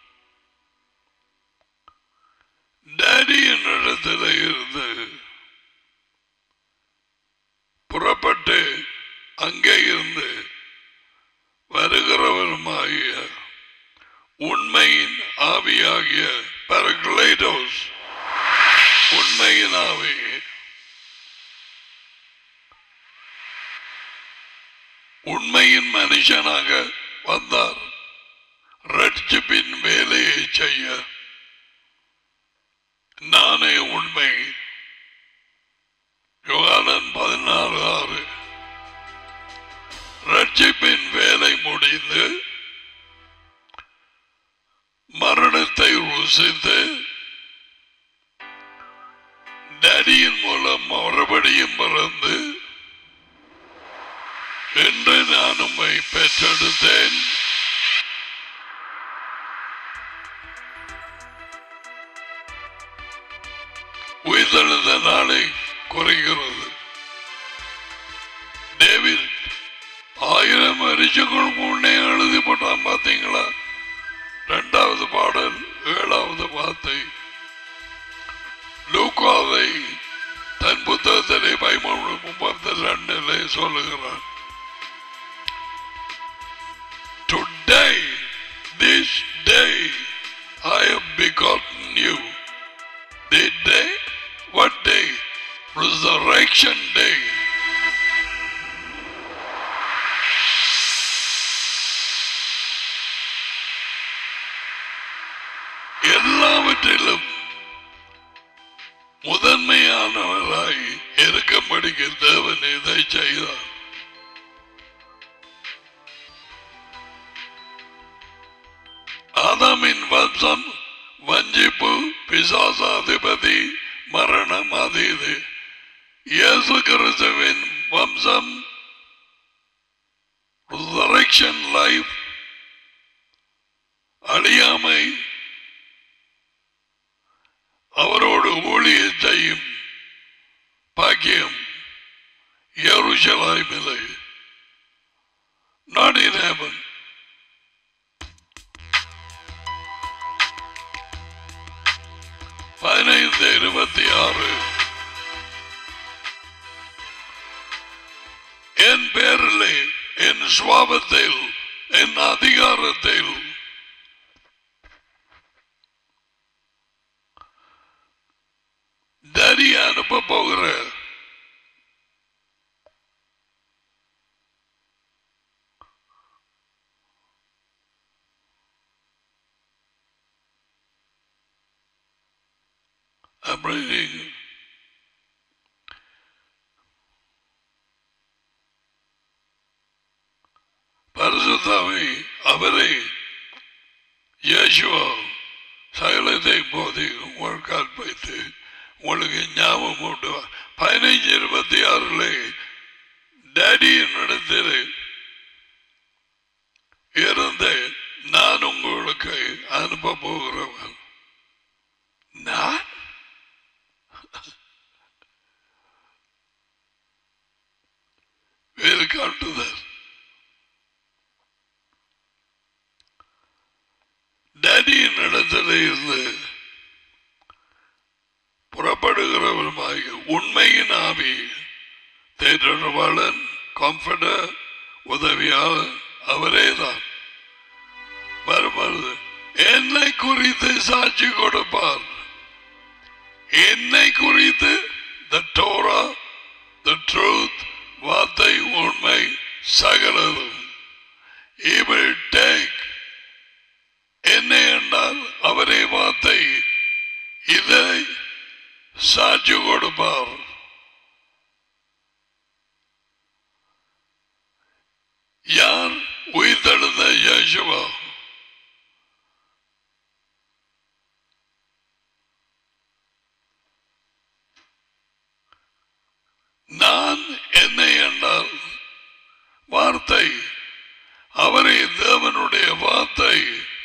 டேடியின் இடத்துல இருந்து புறப்பட்டு அங்கே இருந்து வருகிறவருமாகிய உண்மையின் ஆவியாகிய பரக்லைடோஸ் உண்மையின் ஆவி உண்மையின் மனுஷனாக வந்தார் ரட்சிப்பின் வேலையை செய்ய நானே உண்மை யோகானன் பதினாறு ஆறு ரட்சிப்பின் வேலை முடிந்து மரணத்தை ருசித்து டேடியின் மூலம் மறுபடியும் பிறந்து என்று நான் உம்மை பெற்றெடுத்தேன் உயிர்த்தெழுந்த நாளை குறைகிறது டேவிட் ஆயிரம் வருஷங்கள் முன்னே எழுதி போட்டான் பார்த்தீங்களா இரண்டாவது பாடல் ஏழாவது வார்த்தை லூக்காவை தன் புத்தகத்திலே பதிமூணு முப்பத்தி ரெண்டிலே சொல்லுகிறான் Today, this day, I have begotten you. The day, what day? Resurrection day. எல்லாவற்றிலும் முதன்மையானவராய் இருக்கும்படிக்கு தேவன் இதை செய்தார் ஆதாமின் வம்சம் வஞ்சிப்பு பிசாசாதிபதி மரணம் அது இது இயேசு கிறிஸ்துவின் வம்சம் resurrection life அழியாமை அவரோடு ஊழிய செய்யும் பாக்கியம் எருசலாய்மில்லை not in heaven பதினைந்து இருபத்தி ஆறு என் பேரிலே என் சுவாபத்தில் என் அதிகாரத்தில் தரி அனுப்ப போகிற I'm reading. பரிசுத்தாவை அவரை இயேசுவா சகலத்தை போதி உங்கள் கற்பித்து உங்களுக்கு ஞாபகம் உண்டு பதினைஞ்சு இருபத்தி ஆறுல டேடியின் இடத்தில் இருந்து நான் உங்களுக்கு அனுப்ப போகிறவன் நான் வேறு காட்டுதல் டேடியின் இடத்துல இருந்து புறப்படுகிறவருமாய் உண்மையின் ஆவி தேற்றவாளன் கம்ஃபர்டர் உதவியாளர் அவரே தான் வருவது என்னை குறித்து சாட்சி கொடுப்பார் என்னை குறித்து த டோரா த ட்ரூத் வார்த்தை உண்மை சகலதும் He will take என்ன என்றால் அவரே வார்த்தை இதை சாட்சி கொடுப்பார் யார் உயிர்த்தெழுந்த யேசுவா நான் என்னை என்றால் வார்த்தை அவரே தேவனுடைய வார்த்தை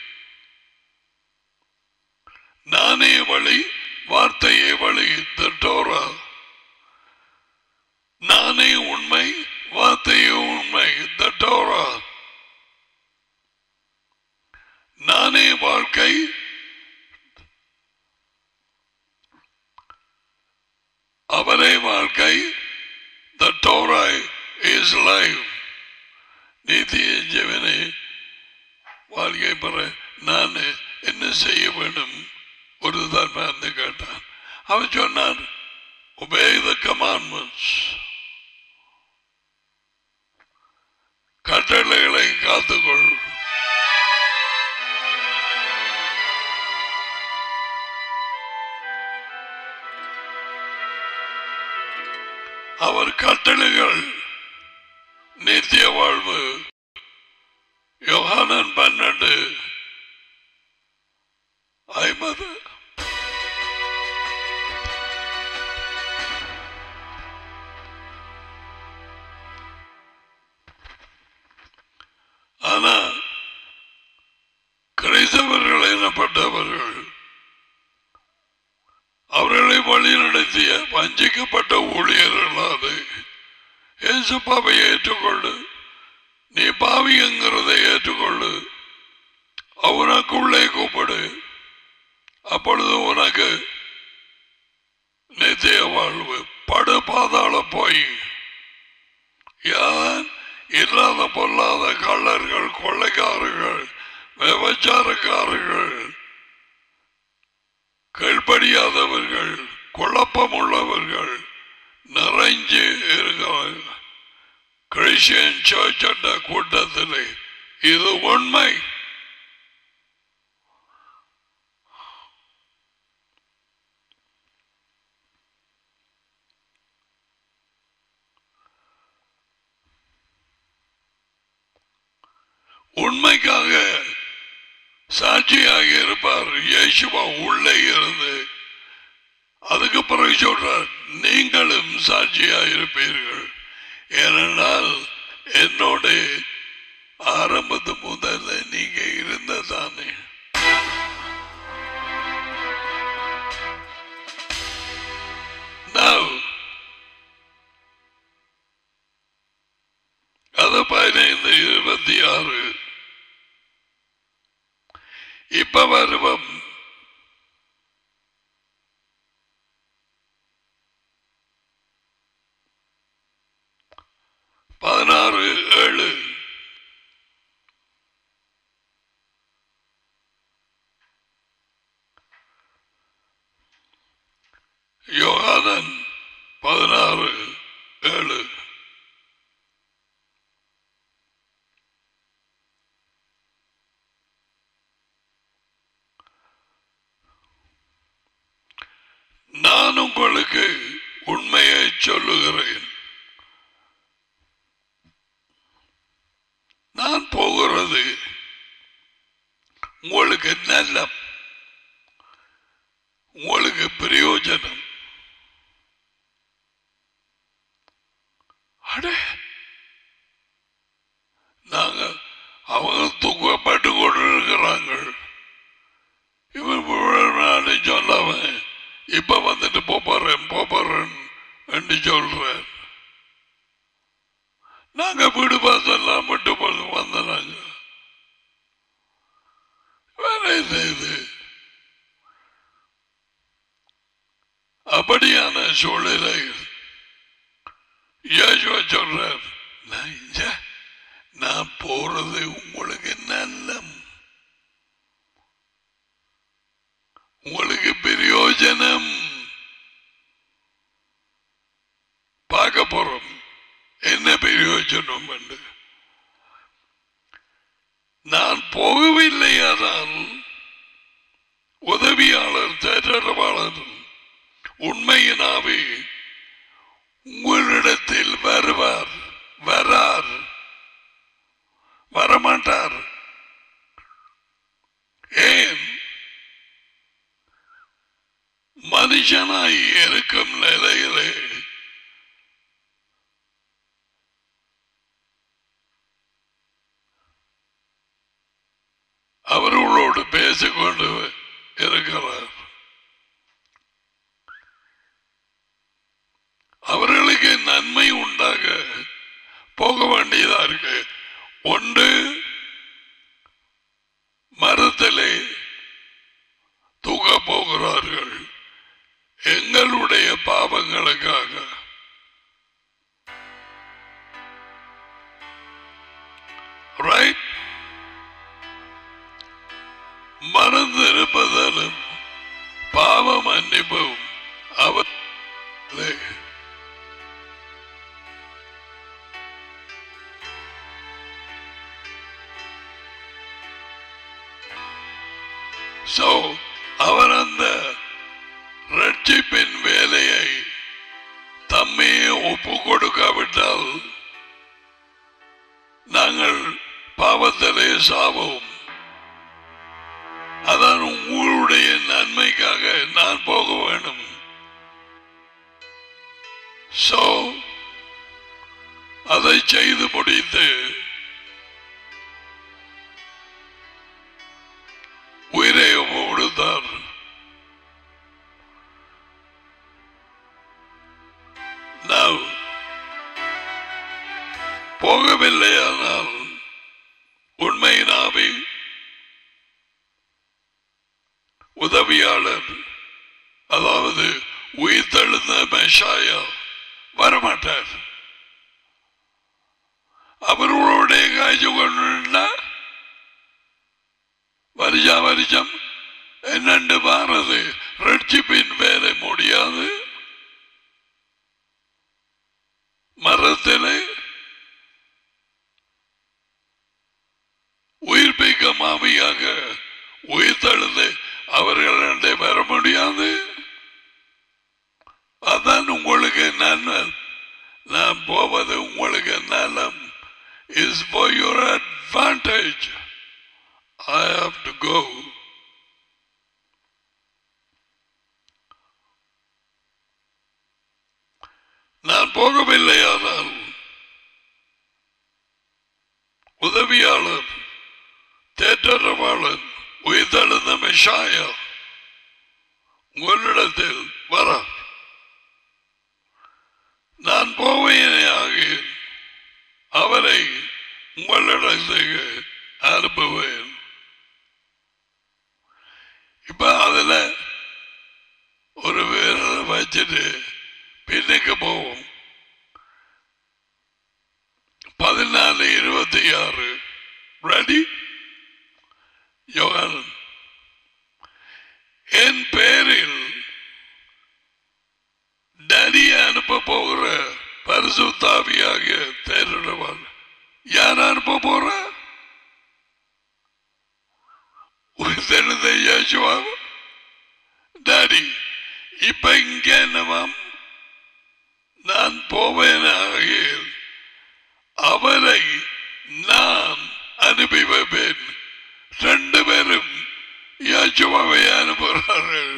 நானே வழி வார்த்தையே வழி தட்டோரா நானே உண்மை வார்த்தையே உண்மை தட்டோரா நானே வாழ்க்கை அவரே வாழ்க்கை த டோராய் இஸ் லைவ் நீதிய ஜீவனை வாழ்க்கை பெற நான் என்ன செய்ய வேண்டும் ஒரு தர்மத்தை கேட்டான் அவன் சொன்னான் obey the commandments கட்டளைகளை காத்துக்கொள் அவர் கட்டளைகள் நித்திய வாழ்வு யோகானன் பன்னெண்டு ஐம்பது ஆனா கிரைஸ்தவர்கள் எனப்பட்டவர்கள் அவர்களை வழி நடத்திய வஞ்சிக்கப்பட்ட ஊழியர்களாது ஏசப்பாவை ஏற்றுக்கொள்ளு நீ பாவிங்கிறதை ஏற்றுக்கொள்ளு அவனுக்குள்ளே கூப்பிடு அப்பொழுது உனக்கு நித்திய வாழ்வு படு பாதாள போய் யார் இல்லாத பொல்லாத கள்ளர்கள் கொள்ளைக்காரர்கள் விபச்சாரக்காரர்கள் கீழ்ப்படியாதவர்கள் குழப்பம் உள்ளவர்கள் நிறைஞ்சு இருக்கிறார்கள் கிறிஸ்டியன் சர்ச் என்ற கூட்டத்தில் இது உண்மை உண்மைக்காக சாட்சியாக இருப்பார் இயேசுவா உள்ளே இருந்து அதுக்கு பிறகு சொல்றார் நீங்களும் சாட்சியாக இருப்பீர்கள் ஏனென்றால் என்னோட ஆரம்பத்து முதல்ல நீங்க இருந்ததானே Now, அது பதினைந்து இருபத்தி ஆறு இப்ப வருவம் பதினாறு ஏழு யோகானன் பதினாறு ஏழு நான் உங்களுக்கு உண்மையை சொல்லுகிறேன் நான் போகிறது உங்களுக்கு நல்ல உங்களுக்கு பிரயோஜனம் இப்ப வந்துட்டு போறேன் போறேன் என்று சொல்றார் நாங்க வீடு பாசெல்லாம் விட்டு போது வந்தனாங்க வேற என்ன இது அப்படியான சூழ்நிலை இயேசுவ சொல்றார் நான் இங்க, நான் போறது உங்களுக்கு நல்லம் உங்களுக்கு பிரயோஜனம் பார்க்க போறோம் என்ன பிரயோஜனம் என்று நான் போகவில்லையானால் உதவியாளர் தேற்றவாளர் உண்மையினாவே உங்களிடத்தில் வருவார் வரார் வரமாட்டார் ஏன் மனுஷனாய் இருக்கும் நிலையிலே அவர்களோடு பேசிக்கொண்டு இருக்கிறார் அவர்களுக்கு நன்மை உண்டாக போக வேண்டியதா இருக்கு ஒன்று மரத்திலே தூக்க போகிறார்கள் எங்களுடைய பாவங்களுக்காக ரைட் மறந்திருப்பதாலும் பாவ மன்னிப்பும் அவர் So, அவர் அந்த ரட்சிப்பின் வேலையை தம்மையே ஒப்பு கொடுக்காவிட்டால் நாங்கள் பாவத்திலே சாவோம் அதான் உங்களுடைய நன்மைக்காக நான் போக வேண்டும் சோ அதை செய்து முடித்து உயிரை கொடுத்தார் நான் போகவில்லையானால் உண்மையினாவே உதவியாளர் அதாவது உயிர் தெழுந்த மெஷாயா வரமாட்டார் அவர்களுடைய காய்ச்சி கொண்டு வருஷா வருஷம் என்னண்டு மாறது ரட்சிப்பின் வேலை முடியாது மரத்திலே உயிர்ப்பிக்க மாவியாக உயிர் தழுந்து அவர்களிடே வர முடியாது அதான் உங்களுக்கு நன்மை நான் போவது உங்களுக்கு நலம் is for your advantage I have to go நான் போகவில்லையானால் உதவியாளர் தேற்றரவாளர் உயிர்த்தெழுந்த மெஷாயா உங்களிடத்தில் வர நான் போவேனாக அவரை உங்களிடத்துக்கு அனுப்புவேன் இப்ப அதுல ஒரு வீரரை வச்சுட்டு பின்னுக்கு போவோம் பதினாலு இருபத்தி ஆறு ரெடி யோகானன் என் பேரில் டடிய அனுப்ப போகிற பரிசுத்தாவியாக தேர்ந்தவன் யார் அனுப்ப போற உயிர்த்தெழுந்த இயேசுவா டாடி இப்ப இங்க என்னவாம் நான் போவேனாக அவரை நான் அனுப்பி வைப்பேன் ரெண்டு பேரும் யாச்சுவாவை அனுப்புகிறார்கள்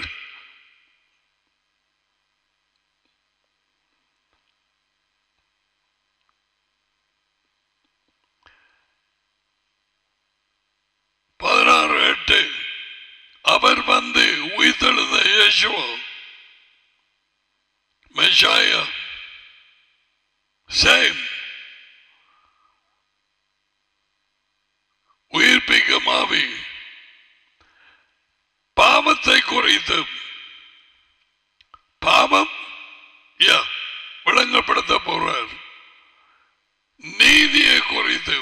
பதினாறு எட்டு அவர் வந்து உயிர்த்தெழுந்த இயேசுவா சேம் உயிர்ப்பிக்கும் ஆவி பாவத்தை குறைத்து பாவம் யா விளங்கப்படுத்த போறார் நீதியை குறித்து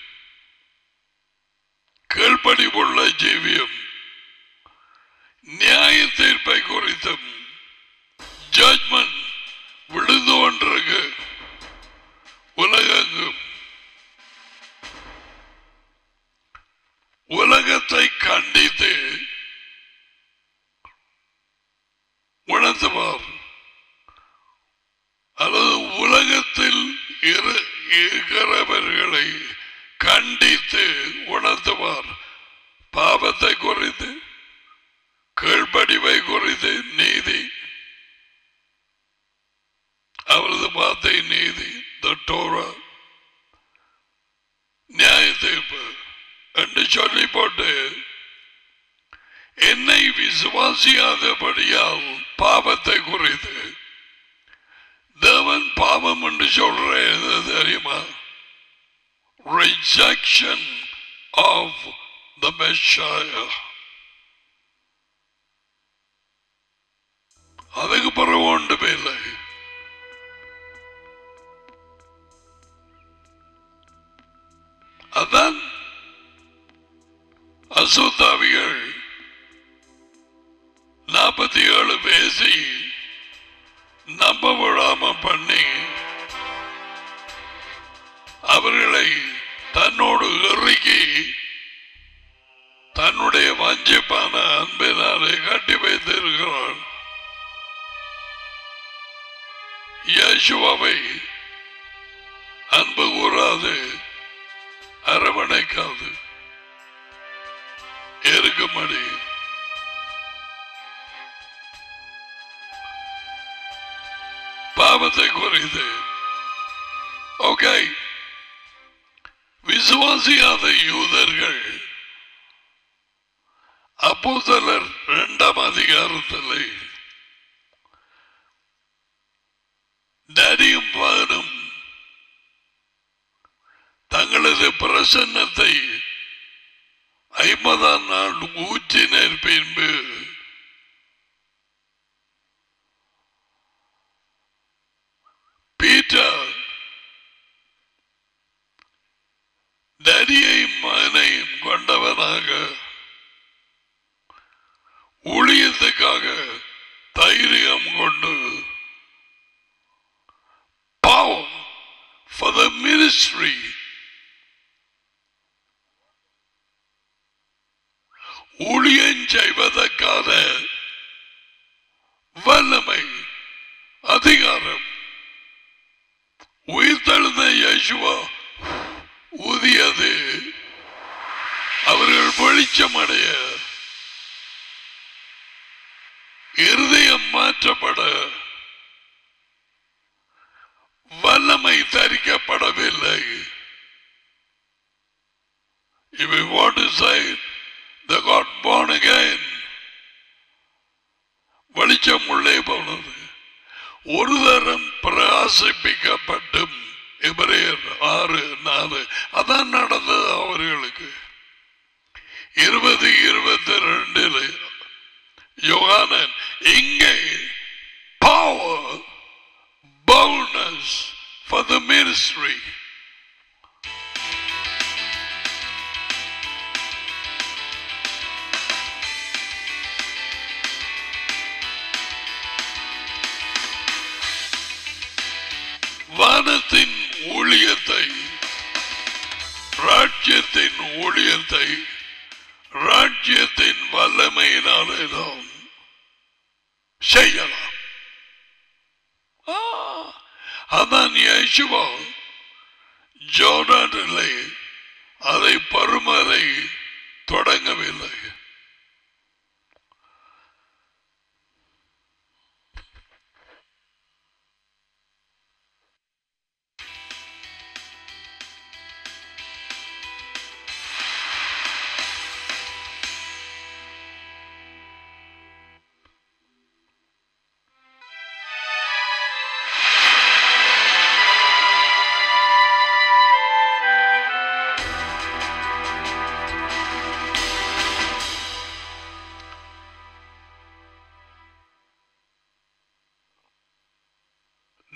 கீழ்ப்படிவுள்ள ஜீவியம் நியாய தீர்ப்பை குறித்தும் ஜட்மெண்ட் விழுந்து கொண்டிருக்கு உலகெங்கும் உலகத்தை கண்டித்து உணர்த்துவார் அல்லது உலகத்தில் இரு- இருக்கிறவர்களை கண்டித்து உணர்த்துவார் பாவத்தை குறித்து கீழ்ப்படிவை குறித்து நீதி அவரது வார்த்தை நீதி the Torah நியாய தீர்ப்பு என்று சொல்லி போட்டு என்னை விசுவாசியாதபடியால் பாவத்தை குறித்து தேவன் பாவம் என்று சொல்றது தெரியுமா ரிஜெக்ஷன் ஆஃப் த Messiah அதுக்கு பிறகு ஒன்றுமே இல்லை அதான் அசுத்தாவிகள் நாற்பத்தி ஏழு பேசி நம்ப விடாம பண்ணி அவர்களை தன்னோடு இறுக்கி தன்னுடைய வஞ்சிப்பான அன்பினாலே கட்டி வைத்திருக்கிறார் இயேசுவை அன்பு கூறாது அரவணைக்காது இருக்கும்படி பாவத்தை குறித்து ஓகே விசுவாசியாத யூதர்கள் அப்போஸ்தலர் இரண்டாம் அதிகாரத்தில் டேடியும் மகனும் தங்களது பிரசன்னத்தை ஐம்பதாம் நாள் ஊற்றினர் பின்பு பீட்டர் டேடியையும் மகனையும் கொண்டவனாக ஊழியத்துக்காக தைரியம் கொண்டு power for the ministry ஊழியம் செய்வதற்கான வல்லமை அதிகாரம் உயிர்த்தெழுந்த இயேசுவா ஊதியது அவர்கள் வெளிச்சமடைய இருதயம் மாற்றப்பட வல்லமை தரிக்கப்படவில்லை If we want to say they got born again, வெளிச்சம் உள்ளே போனது ஒரு தரம் பிரகாசிப்பிக்கப்பட்டும் எபிரேயர் ஆறு நாலு அதான் நடந்தது அவர்களுக்கு இருபது இருபத்தி ரெண்டில் யோகானன் இங்கே power boldness for the ministry. வானத்தின் ஊழியத்தை ராஜ்யத்தின் ஊழியத்தை ராஜ்யத்தின் வல்லமையினாலே நாம் செய்யலாம் ஆ, அதான் இயேசுவா ஜோர்டானிலே அதை பருமறை தொடங்கவில்லை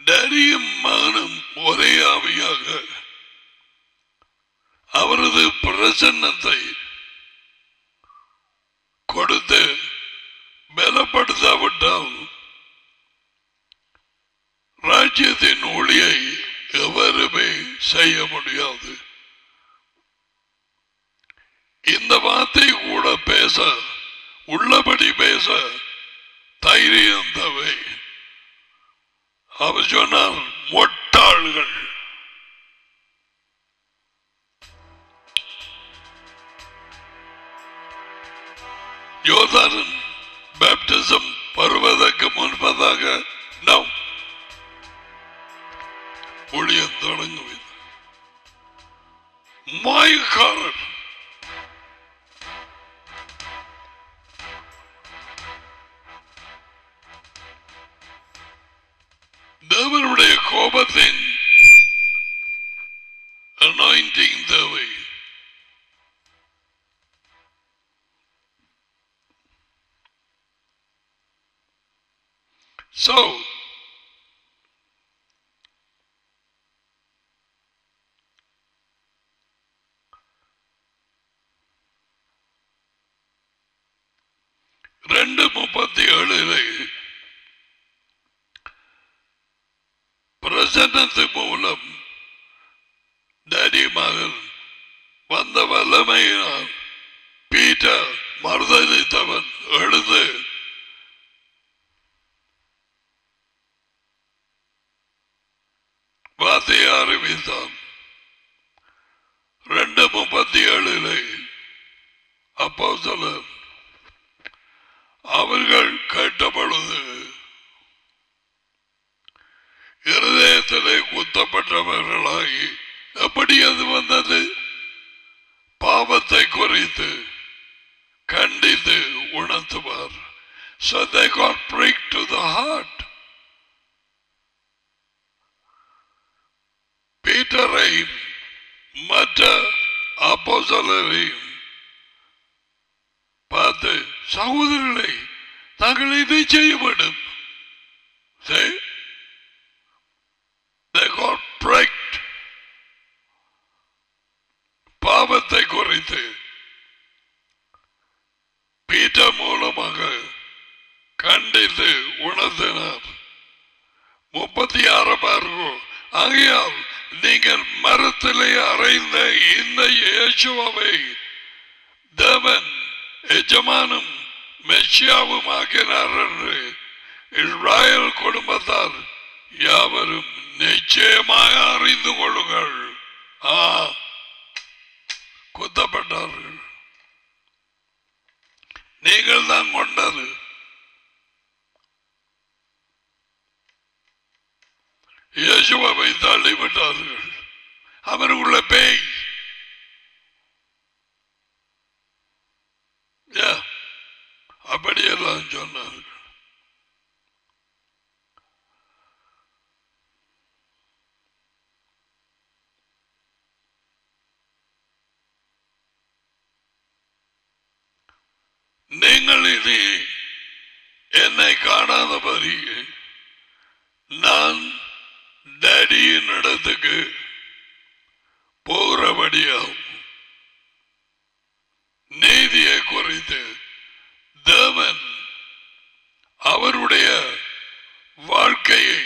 டேடியும் மகனும் ஒரே ஆவியாக அவரது பிரசன்னத்தை கொடுத்து பலப்படுத்தாவிட்டால் ராஜ்யத்தின் ஒளியை எவருமே செய்ய முடியாது இந்த வார்த்தை கூட பேச உள்ளபடி பேச தைரியம் தேவை அவர் சொன்னார் மொட்டாள்கள் யோதாரன் பேப்டிசம் வருவதற்கு முன்பதாக நாம் ஊழியம் தொடங்குவது மாயக்காரர் தேவனுடைய கோபத்தின் அனாயிண்டிங் தேவை So, ரெண்டு முப்பத்தி ஏழிலே பிரசன்னத்து மூலம் டேடி மகன் வந்த வல்லமையினால் பீட்டர் மறுதளித்தவன் எழுந்து வார்த்தையை அறிவித்தான் ரெண்டு முப்பத்தி ஏழிலே அப்போ அவர்கள் கேட்ட பொழுது இருதயத்திலே குத்தப்பட்டவர்களாகி எப்படி அது வந்தது பாவத்தை குறித்து கண்டித்து உணர்த்துவார் So they got pricked to the heart. பீட்டரையும் மற்ற அப்போசலரையும் பார்த்து சகோதரர்களை தாங்கள் இதை செய்ய வேண்டும் Say, they got pricked. பாவத்தை குறித்து பீட்டர் மூலமாக கண்டித்து உணர்த்தினார் முப்பத்தி ஆறு பாருங்க ஆகையால் நீங்கள் மரத்திலே அறைந்த இந்த இயேசுவை தேவன் எஜமானும் மெச்சியாவும் ஆக்கினார் என்று இஸ்ராயல் குடும்பத்தார் யாவரும் நிச்சயமாக அறிந்து கொள்ளுங்கள் ஆ குத்தப்பட்டார்கள் நீங்கள் தான் கொண்டது இயேசுவை தள்ளிவிட்டார்கள் அவருக்குள்ள பேய் Yeah. அப்படியெல்லாம் சொன்னார்கள் நீங்கள் இனி என்னை காணாதபடி நான் டேடியின் இடத்துக்கு போகிறபடியாகும் நீதியை குறித்து தேவன் அவருடைய வாழ்க்கையை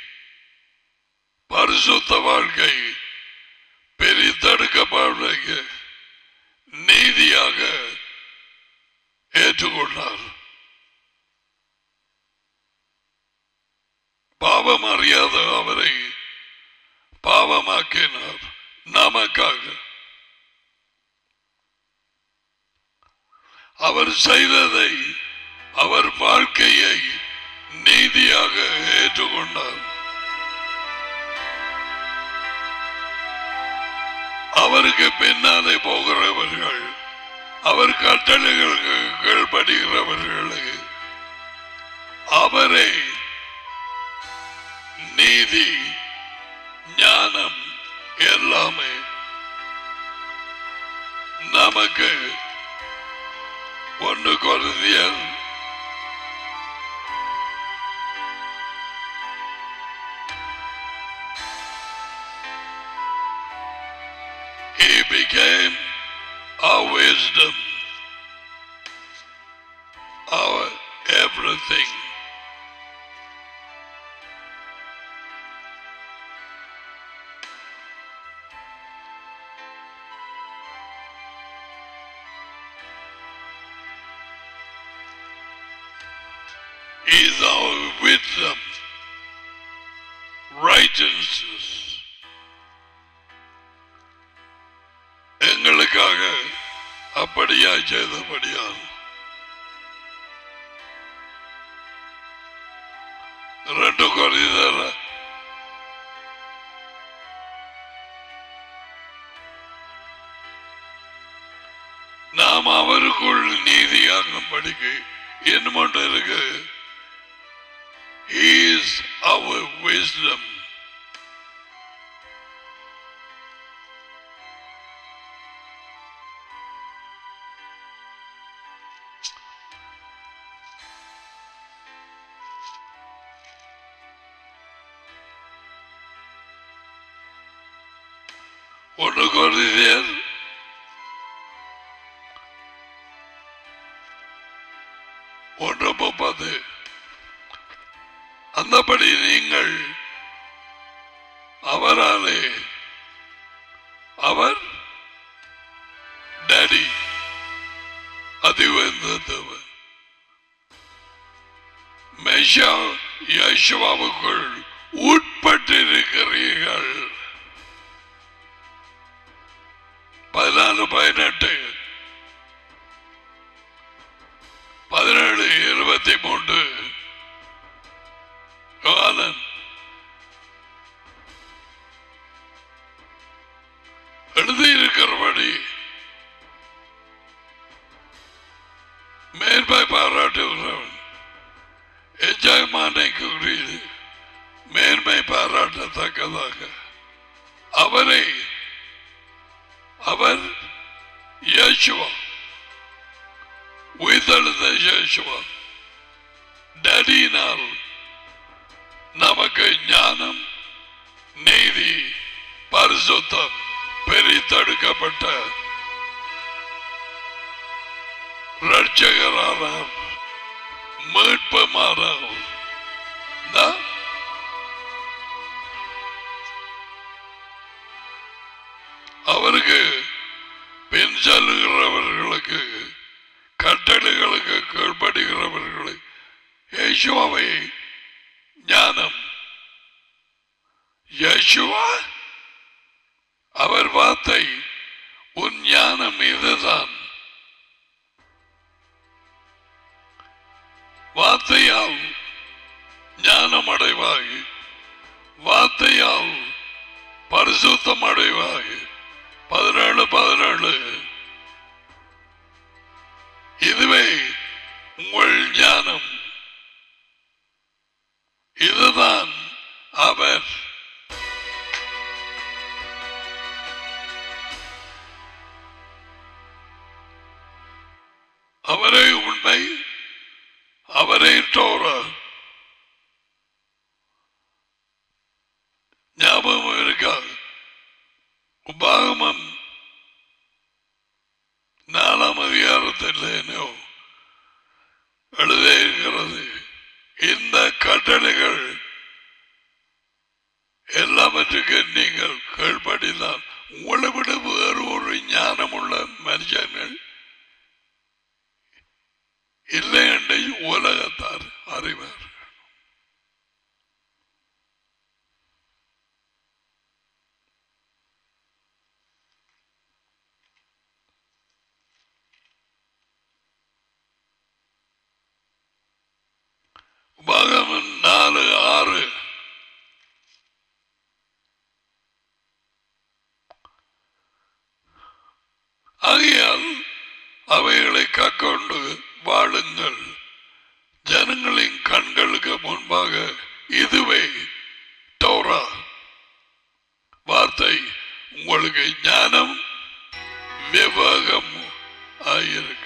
பரிசுத்த வாழ்க்கை பிரித்தெடுக்கப்படுக நீதியாக ஏற்றுக்கொண்டார் பாவம் அறியாத அவரை பாவமாக்கினார் நமக்காக அவர் செய்ததை அவர் வாழ்க்கையை நீதியாக ஏற்றுக்கொண்டார் அவருக்கு பின்னாலே போகிறவர்கள் அவர் கட்டளைகளுக்கு கீழ்படுகிறவர்களுக்கு அவரை நீதி ஞானம் எல்லாமே நமக்கு ஒன்று became our wisdom, our everything. is our wisdom, righteousness. எங்களுக்காக அப்படியா செய்தபடியால் ரெண்டு குறைதர நாம் அவருக்குள் நீதியாகும் படிக்க என்ன மட்டும் இருக்கு He is our wisdom. ஒன்று கொரிந்தியர் ஒன்று முப்பது அந்தபடி நீங்கள் அவராலே அவர் டேடி அதிவந்தவர் மெஷா யேசுவாவுக்குள் உட்பட்டிருக்கிறீர்கள் பதினாலு பதினெட்டு பதினேழு இருபத்தி மூன்று யோகானன் எழுதியிருக்கிறபடி மேன்மை பாராட்டுகிறவன் எஜமானைக்கு உரியது மேன்மை பாராட்டத்தக்கதாக அவரை அவர் இயேசுவா உயிர்த்தெழுந்த இயேசுவா டடியினால் நமக்கு ஞானம் நீதி பரிசுத்தம் பெரித்தெடுக்கப்பட்ட ரட்சகரானார் மீட்புமானார் நான் அவருக்கு பின் செல்லுகிறவர்களுக்கு கட்டளைகளுக்கு கீழ்ப்படுகிறவர்களை யேசுவாவை ஞானம் யேசுவா அவர் வார்த்தை உன் ஞானம் இதுதான் வார்த்தையால் ஞானம் அடைவாய் வார்த்தையால் பரிசுத்தம் அடைவாய் பதினேழு பதினேழு இதுவே உங்கள் ஞானம் இதுதான் அவர் அவரே உண்மை அவரே தோற ஞாபகம் இருக்காது உபாகமம் நாலாம் அதிகாரத்தில் என்னோ எழுதியிருக்கிறது இந்த கட்டளைகள் எல்லாவற்றுக்கு நீங்கள் கீழ்ப்படினால் உங்களை விட வேறு ஒரு ஞானமுள்ள மனுஷங்கள் இல்லை என்று உலகத்தார் அறிவார் உபாகமம் நாலு ஆறு ஆகையால் அவைகளை கக்கொண்டு வாழுங்கள் ஜனங்களின் கண்களுக்கு முன்பாக இதுவே தோரா வார்த்தை உங்களுக்கு ஞானம் விவேகம் ஆயிருக்கு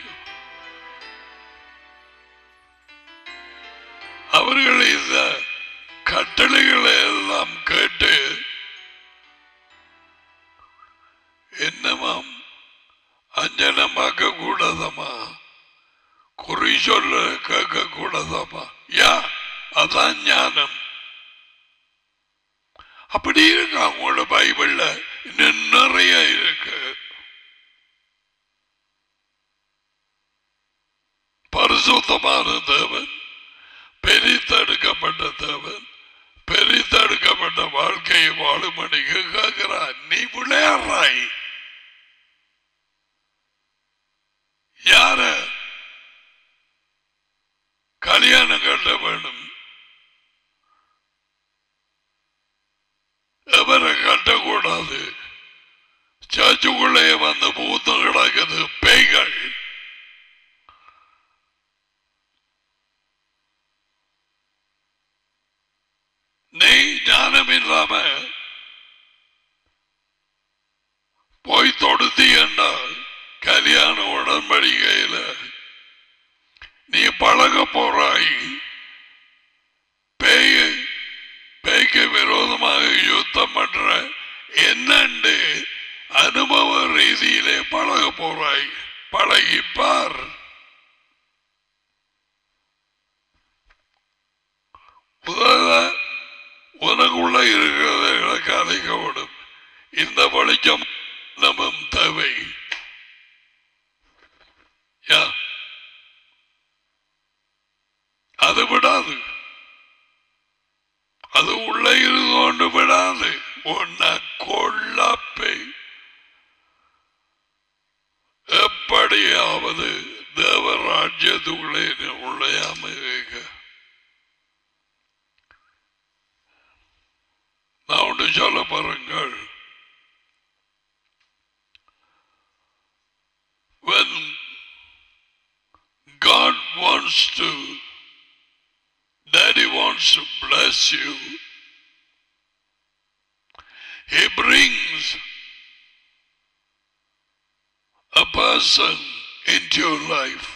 அவர்கள் இந்த கட்டளைகளை எல்லாம் கேட்டு என்னமாம் பார்க்க கூடாதம்மா குறி சொல்ல கேட்க கூடாதம்மா யா அதான் ஞானம் அப்படி இருக்கு அவங்களோட பைபிள்ல இன்னும் நிறைய இருக்கு பரிசுத்தமான தேவன் பெரித்தெடுக்கப்பட்ட தேவன் பெரித்தெடுக்கப்பட்ட வாழ்க்கையை வாழும்படிக்கு கேட்கிறார் நீ விளையாடுறாய் யார கல்யாணம் கட்ட வேண்டும் எவரை கட்டக்கூடாது சர்ச்சுக்குள்ளே வந்து பூத்து கிடக்குது பேய்கள் நீ ஞானம் இல்லாம போய் தொடுத்தி என்றால் கல்யாண உடன்படிக்கையில நீ பழக போறாய் பேய பேய்க்கு விரோதமாக யுத்தம் பண்ற என்னண்டு அனுபவ ரீதியிலே பழக போறாய் பழகிப்பார் முதல்ல உனக்குள்ள இருக்கிறத எனக்கு அழைக்கப்படும் இந்த வெளிச்சம் நமம் தேவை யா. அது விடாது அது உள்ள இருந்து கொண்டு விடாது உன்னை கொள்ளப்பை எப்படியாவது தேவராஜ்யத்துக்குள்ளே உள்ளையாம இருக்க நான் ஒன்று சொல்ல பாருங்கள் when God wants to Daddy wants to bless you He brings a person into your life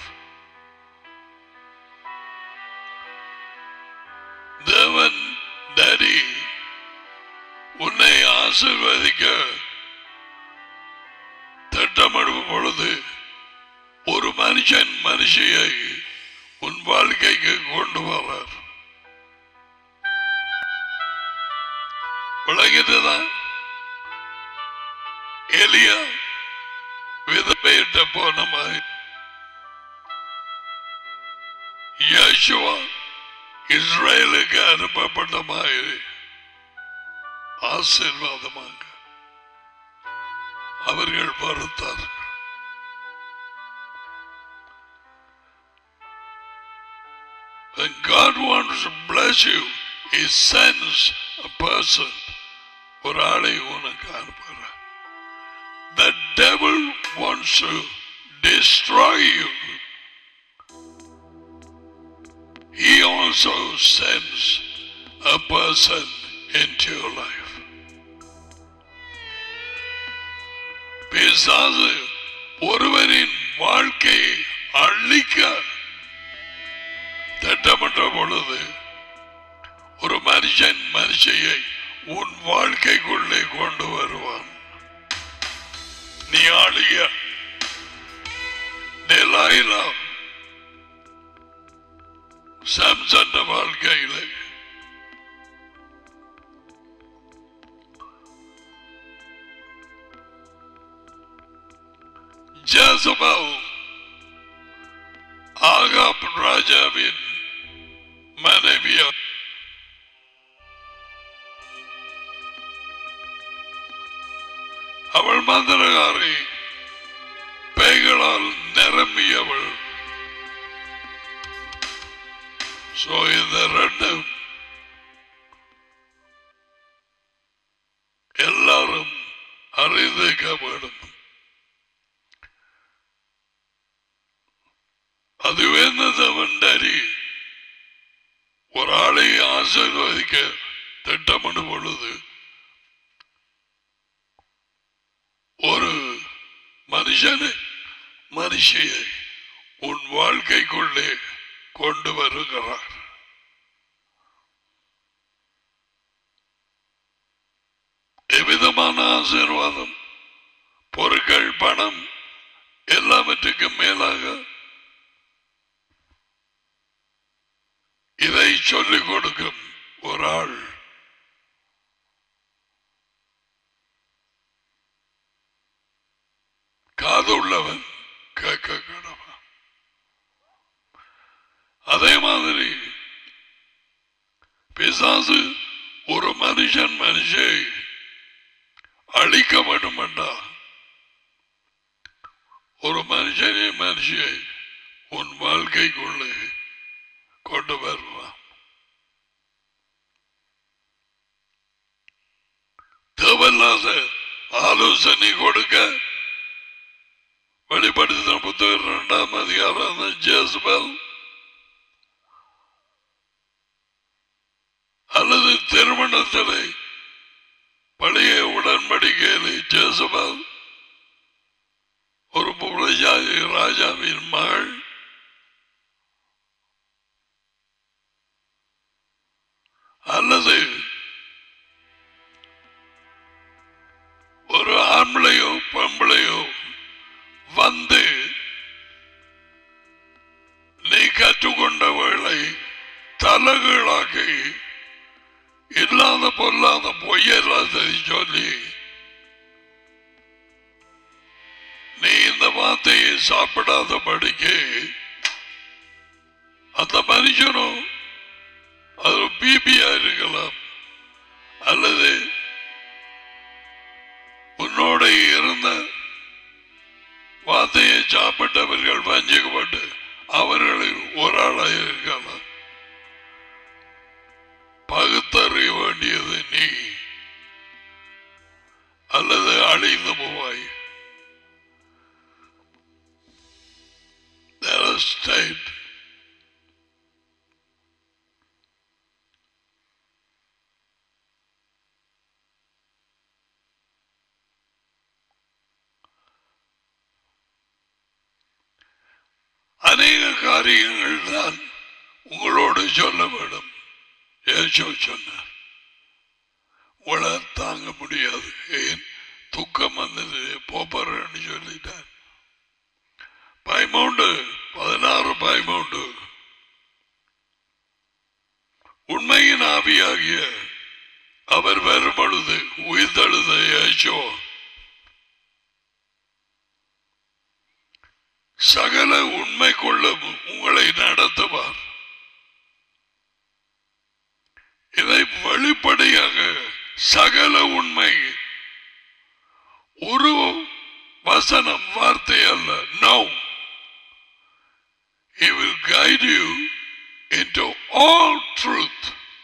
தேவன் டாடி உன்னை ஆசிர்வதிக்க திட்டமிடும் பொழுது ஒரு மனுஷன் மனுஷியை உன் வாழ்க்கைக்கு கொண்டு வரார் விளங்கிட்டுதான் எலியா விதப்பையிட்ட போன மாதிரி யேசுவா இஸ்ரேலுக்கு அனுப்பப்பட்ட மாதிரி ஆசீர்வாதமாக அவர்கள் மறுத்தார் When God wants to bless you, He sends a person. ஒரு ஆளை உனக்கு அனுப்புகிறார் The devil wants to destroy you. He also sends a person into your life. பிசாசு ஒருவரின் வாழ்க்கையை அழிக்க திட்டமிட்ட பொழுது ஒரு மனுஷன் மனுஷியை உன் வாழ்க்கைக்குள்ளே கொண்டு வருவான் நீ ஆளிய டெலாயிலா சாம்சன் வாழ்க்கையிலே ஜேசபல் ஆகாப் ராஜாவின் மனைவியா அவள் மந்திரகாரி பேய்களால் நிரம்பியவள் சோ இந்த ரெண்டும் எல்லாரும் அறிந்திருக்க வேண்டும் அதுவே தவண்டறி ஒரு ஆளை ஆசீர்வதிக்க திட்டமிடும் பொழுது ஒரு மனுஷனை மனுஷியை உன் வாழ்க்கைக்குள்ளே கொண்டு வருகிறார் எவ்விதமான ஆசீர்வாதம் பொருட்கள் பணம் எல்லாவற்றுக்கும் மேலாக இதை சொல்லிக் கொடுக்கும் ஒரு ஆள் காது உள்ளவன் கேட்க கடவன் அதே மாதிரி பிசாசு ஒரு மனுஷன் மனுஷை அழிக்க வேண்டுமெண்டா ஒரு மனுஷனே மனுஷியை உன் வாழ்க்கைக்குள்ளே கொண்டு வருவான் தேவையில்லாத ஆலோசனை கொடுக்க வெளிப்படுத்தின புத்தகம் இரண்டாம் அதிகாரம் ஜேசுபல் அல்லது திருமணத்திலே பழைய உடன்படிக்கையிலே ஜேசுபல் ஒரு புரஜாதி ராஜாவின் மகள் அல்லது ஒரு ஆம்பளையோ பொம்பளையோ வந்து நீ கற்றுக்கொண்ட வேளை தலகளாக்கி இல்லாத பொல்லாத பொய்யல்லாததை சொல்லி நீ இந்த வார்த்தையை சாப்பிடாதபடிக்கு அந்த மனுஷனும் அது பிபியா இருக்கலாம் அல்லது உன்னோட இருந்த வார்த்தையை சாப்பிட்டவர்கள் வஞ்சிக்கப்பட்டு அவர்களில் ஒரு ஆளாக இருக்கலாம் பகுத்தறிய வேண்டியது நீ அல்லது அழிந்து போவாய் state அநேக காரியங்கள் தான் உங்களோடு சொல்ல வேண்டும் ஏசோ சொன்னார் உங்களை தாங்க முடியாது ஏன் துக்கம் வந்தது போப்பறன்னு சொல்லிட்டார் பயமௌண்டு பதினாறு பயமௌண்டு உண்மையின் ஆவியாகிய அவர் வரும் பொழுது உயிர்த்தெழுத ஏசோ சகல உண்மைக்குள்ளும் உங்களை நடத்துவார் இதை வெளிப்படையாக சகல உண்மை ஒரு வசனம் வார்த்தை அல்ல no He will guide you into all truth.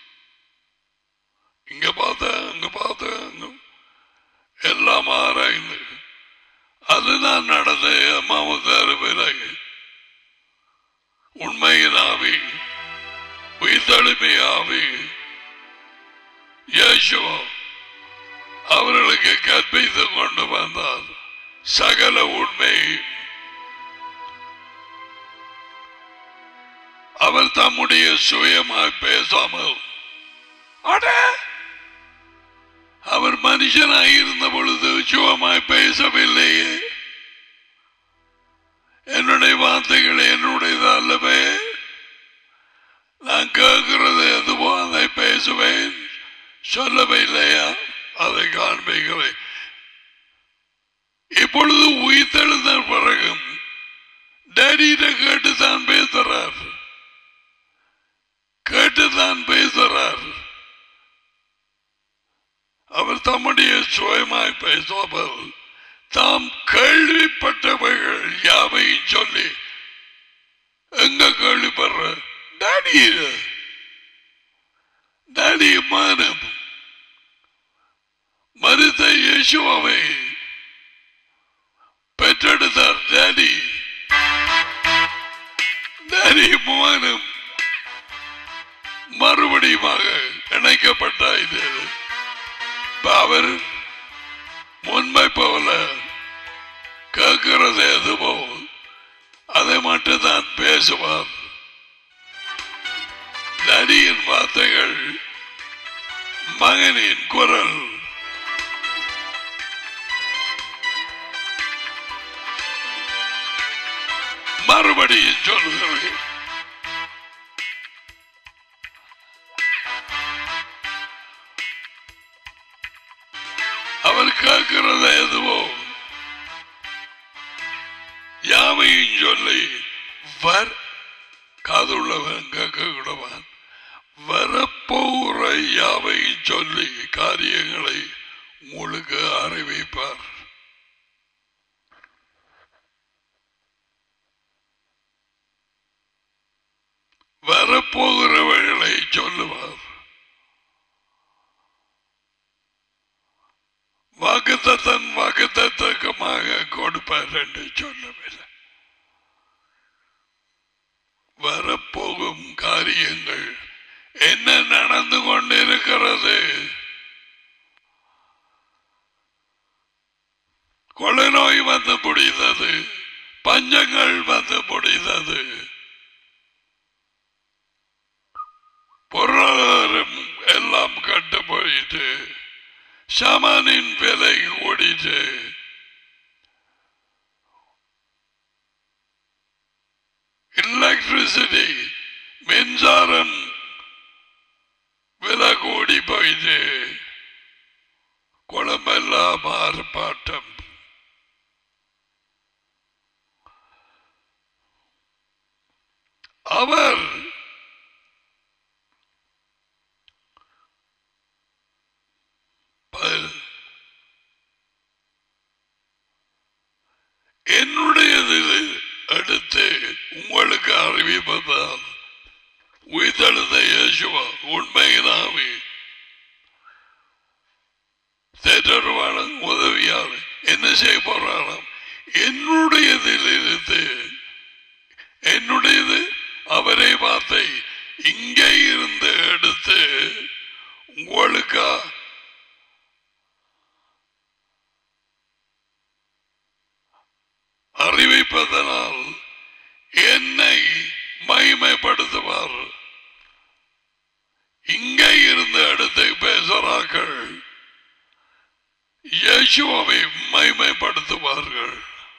இங்க பார்த்த அங்க பார்த்த அங்க எல்லாம் ஆராய்ந்து அதுதான் நடந்த அம்மாவுக்கு பிறகு உண்மையின் ஆவி உயிர்த்தளிமை ஆவி இயேசு அவர்களுக்கு கற்பித்து கொண்டு வந்தார் சகல உண்மை அவர் தம்முடைய சுயமாய் பேசாமல் அட அவர் மனுஷனாய் இருந்த பொழுது சுயமாய் பேசவில்லையே என்னுடைய வார்த்தைகள் என்னுடையது அல்லவே நான் கேட்கிறது எதுவோ அதை பேசுவேன் சொல்லவே இல்லையா அதை காண்பிக்கிறேன் இப்பொழுது உயிர்த்தெழுந்த பிறகும் டேடியிட கேட்டுத்தான் பேசுறார் கேட்டுத்தான் பேசுறார் அவர் தம்முடைய சுயமாய் பேசாமல் தாம் கேள்விப்பட்டவைகள் யாவையும் சொல்லி எங்க கேள்விப்படுற டாடி டாடி மானம் மருத இயேசுவை பெற்றெடுத்தார் டாடி டாடி மானம் மறுபடியுமாக இணைக்கப்பட்ட இது அவர் முன்மை போல கேட்கிறது எதுவோ அதை மட்டும்தான் பேசுவார் நடியின் வார்த்தைகள் மகனின் குரல் மறுபடியும் சொல்லுகிறேன் அவர் கேட்கிறது எதுவோ யாவையும் சொல்லி வர் காதுள்ளவன் கேட்க விடவான் வரப்போகிற யாவையும் சொல்லி காரியங்களை உங்களுக்கு அறிவிப்பார் வரப்போகிறவர்களை சொல்லுவார் வாக்குத்தத்தன் வாக்குத்தத்தக்கமாக கொடுப்பார் என்று சொல்லவில்லை வரப்போகும் காரியங்கள் என்ன நடந்து கொண்டிருக்கிறது கொலை நோய் வந்து முடிந்தது பஞ்சங்கள் வந்து முடிந்தது பொருளாதாரம் எல்லாம் கட்டு போயிட்டு சாமானின் விலை ஓடிட்டு எலக்ட்ரிசிட்டி மின்சாரம் விலை கூடி போயிட்டு குளமெல்லாம் ஆர்ப்பாட்டம் அவர் ப- என்னுடையதில் எடுத்து உங்களுக்கு அறிவிப்பதால் உயிர்த்தெழுந்த இயேசுவா உண்மையினாவே தேற்றருவான உதவியார் என்ன செய்ய போறாராம் என்னுடையதில் இருந்து என்னுடையது அவரை வார்த்தை இங்கே இருந்து எடுத்து உங்களுக்கா அறிவிப்பதனால் என்னை மகிமைப்படுத்துவார் இங்கே இருந்து எடுத்து பேசுறார்கள் இயேசுவை மகிமைப்படுத்துவார்கள்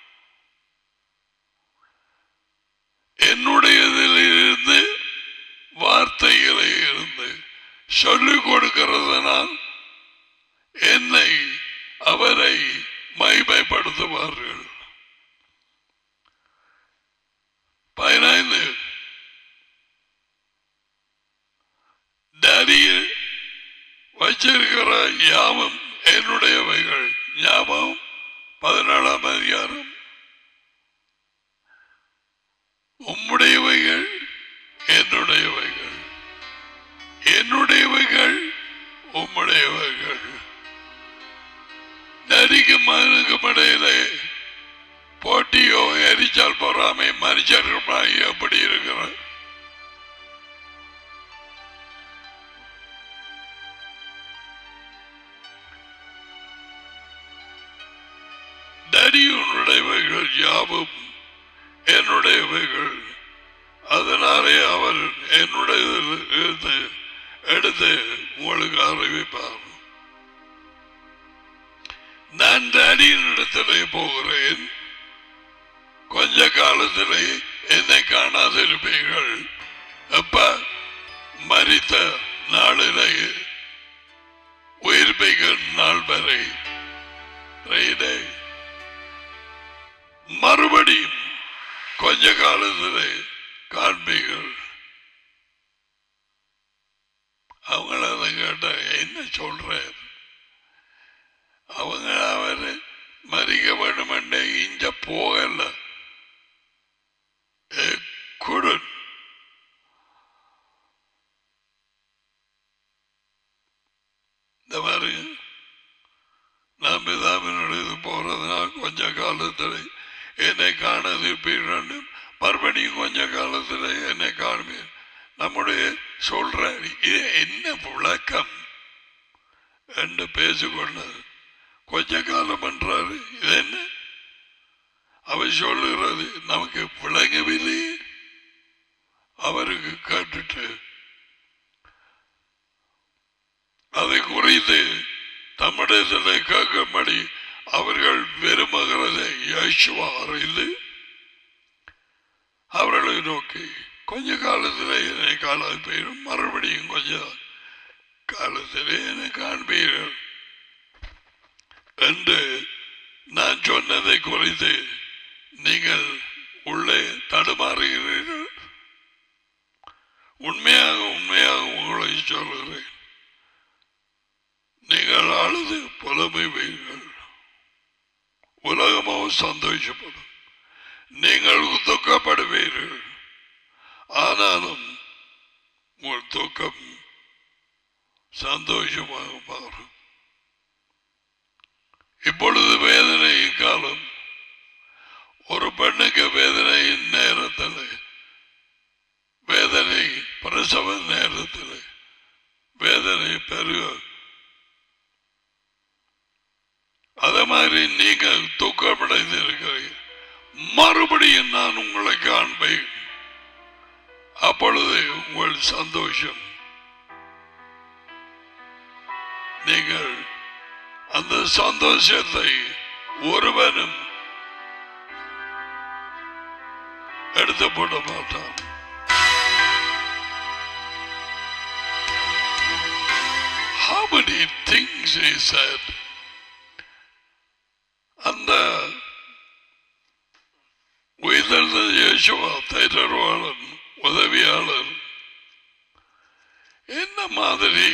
என்னுடையதில் இருந்து வார்த்தையிலே இருந்து சொல்லிக் கொடுக்கிறதுனால் என்னை அவரை மகிமைப்படுத்துவார்கள் பதினைந்து டேடியில் வச்சிருக்கிற யாவும் என்னுடையவைகள் ஞாபகம் பதினேழாம் அதிகாரம் உம்முடையவைகள் என்னுடையவைகள் என்னுடையவைகள் உம்முடையவைகள் நரிக்கும் மகனுக்கும் இடையிலே போட்டியோ எரிச்சல் பொறாமை மனுஷர்களாகி அப்படி இருக்கிற நரியுடையவைகள் யாவும் என்னுடையவைகள் அதனாலே அவர் என்னுடைய இருந்து எடுத்து உங்களுக்கு அறிவிப்பார் நான் டேடியின் இடத்திலே போகிறேன் கொஞ்ச காலத்திலே என்னை காணாதிருப்பீர்கள் அப்ப மரித்த நாளிலே உயிர்ப்பிக்கும் நாள் வரை Friday. மறுபடியும் கொஞ்ச காலத்திலே காண்பீர்கள் அவங்கள அதை கேட்ட என்ன சொல்றார் அவங்க அவரு மறிக்க வேண்டும் என்று இஞ்ச போகல குடன் இந்த மாதிரி நான் பிதாவினுடைய போறதுனால் கொஞ்ச காலத்தில் என்னை காணதிருப்பீர்கள் மறுபடியும் கொஞ்ச காலத்தில் என்னை காணுவீர் நம்முடைய சொல்ற இது என்ன விளக்கம் என்று பேசிக்கொண்டது கொஞ்ச காலம் என்றாரு இது என்ன அவர் சொல்லுகிறது நமக்கு விளங்கவில்லை அவருக்கு கேட்டுட்டு அதை குறித்து தமிழகத்தில் கேட்கும்படி அவர்கள் விரும்புகிறதை யேசுவா அறிந்து அவர்களை நோக்கி கொஞ்ச காலத்திலே என்னை காலாது போயிடும் மறுபடியும் கொஞ்ச காலத்திலே என்னை காண்பீர்கள் என்று நான் சொன்னதை குறித்து நீங்கள் உள்ளே தடுமாறுகிறீர்கள் உண்மையாக உண்மையாக உங்களை சொல்கிறேன் நீங்கள் அழுது புலமைவீர்கள் உலகமோ சந்தோஷப்படும் நீங்கள் துக்கப்படுவீர்கள் ஆனாலும் உங்கள் துக்கம் சந்தோஷமாக மாறும் இப்பொழுது வேதனை காலம் ஒரு பெண்ணுக்கு வேதனையின் நேரத்தில் வேதனை பிரசவ நேரத்தில் வேதனை பெருக அதே மாதிரி நீங்கள் துக்கமடைந்து இருக்கிறீர்கள் மறுபடியும் நான் உங்களை காண்பேன் அப்பொழுது உங்கள் சந்தோஷம் நீங்கள் அந்த சந்தோஷத்தை ஒருவனும் எடுத்து போட மாட்டான் How many things he said? அந்த உயிர்த்தெழுந்த இயேசுவா தேற்றவாளன் உதவியாளர் என்ன மாதிரி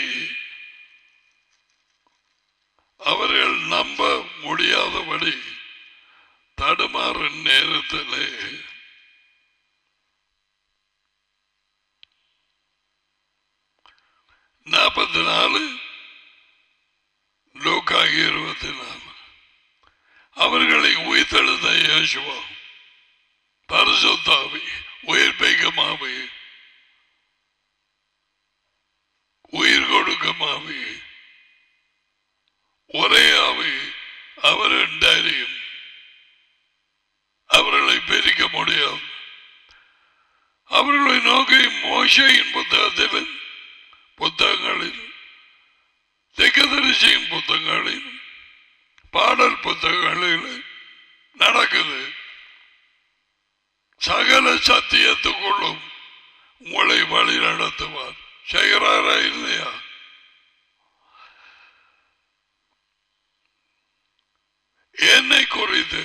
அவர்கள் நம்ப முடியாதபடி தடுமாறும் நேரத்திலே நாற்பத்தி நாலு லோக்காகி இருபத்தி நாலு அவர்களை உயிர்த்தெழுந்த இயேசுவா பரிசுத்தாவி உயிர்ப்பைக்கமாவே உயிர் கொடுக்கமாவே ஒரே ஆவி அவர் தைரியம் அவர்களை பிரிக்க முடியாது அவர்களை நோக்கி மோசையின் புத்தகத்தில் புத்தகங்களில் திக்கதரிசியின் புத்தகங்களில் பாடல் புத்தகங்களில் நடக்குது சகல சத்தியத்துக்குள்ளும் உங்களை வழி நடத்துவார் செய்கிறாரா இல்லையா என்னை குறித்து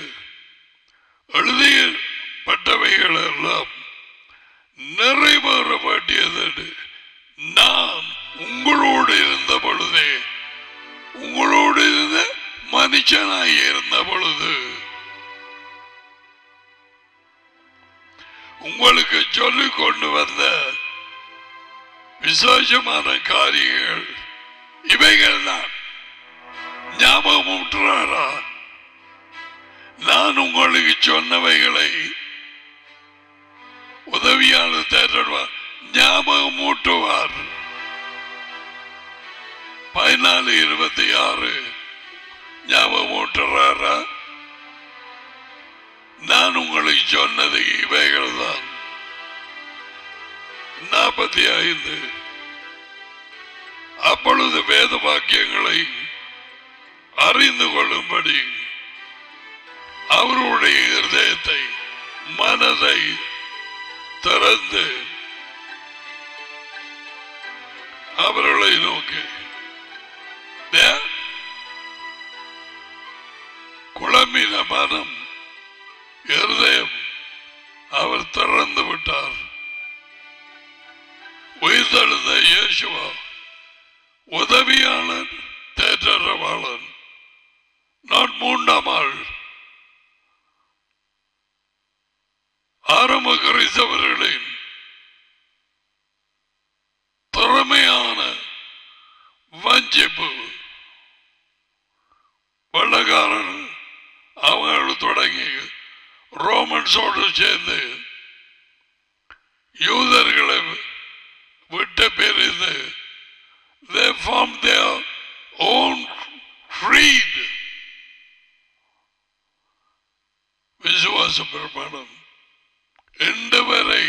எழுதியப்பட்டவைகள் எல்லாம் நிறைவேற வேண்டியது நான் உங்களோடு இருந்த பொழுதே உங்களோடு இருந்த மனுஷனாய் இருந்த பொழுது உங்களுக்கு சொல்லிக் கொண்டு வந்த விசேஷமான காரியங்கள் இவைகள் தான் ஞாபகம் விட்டுறாரா நான் உங்களுக்கு சொன்னவைகளை உதவியாளர் தேடுவார் ஞாபகம் ஊட்டுவார் பதினாலு இருபத்தி ஆறு ஞாபகம் ஊட்டுறாரா நான் உங்களுக்கு சொன்னது இவைகள் தான் நாற்பத்தி ஐந்து அப்பொழுது வேத வாக்கியங்களை அறிந்து கொள்ளும்படி அவருடைய இருதயத்தை மனதை திறந்து அவர்களை நோக்கி "ஏன்? குழம்பின மனம் இருதயம் அவர் திறந்து விட்டார் உயிர்த்தெழுந்த இயேசுவா உதவியாளர் தேற்றரவாளன் நான் மூன்றாம் ஆள் ஆரம்ப கிறிஸ்தவர்களின் திறமையான வஞ்சிப்பு வெள்ளக்காரன் அவர்கள் தொடங்கி ரோமன்ஸோடு சேர்ந்து யூதர்களை விட்டு பிரிந்து they formed their own creed விசுவாச பிரமாணம் இன்று வரை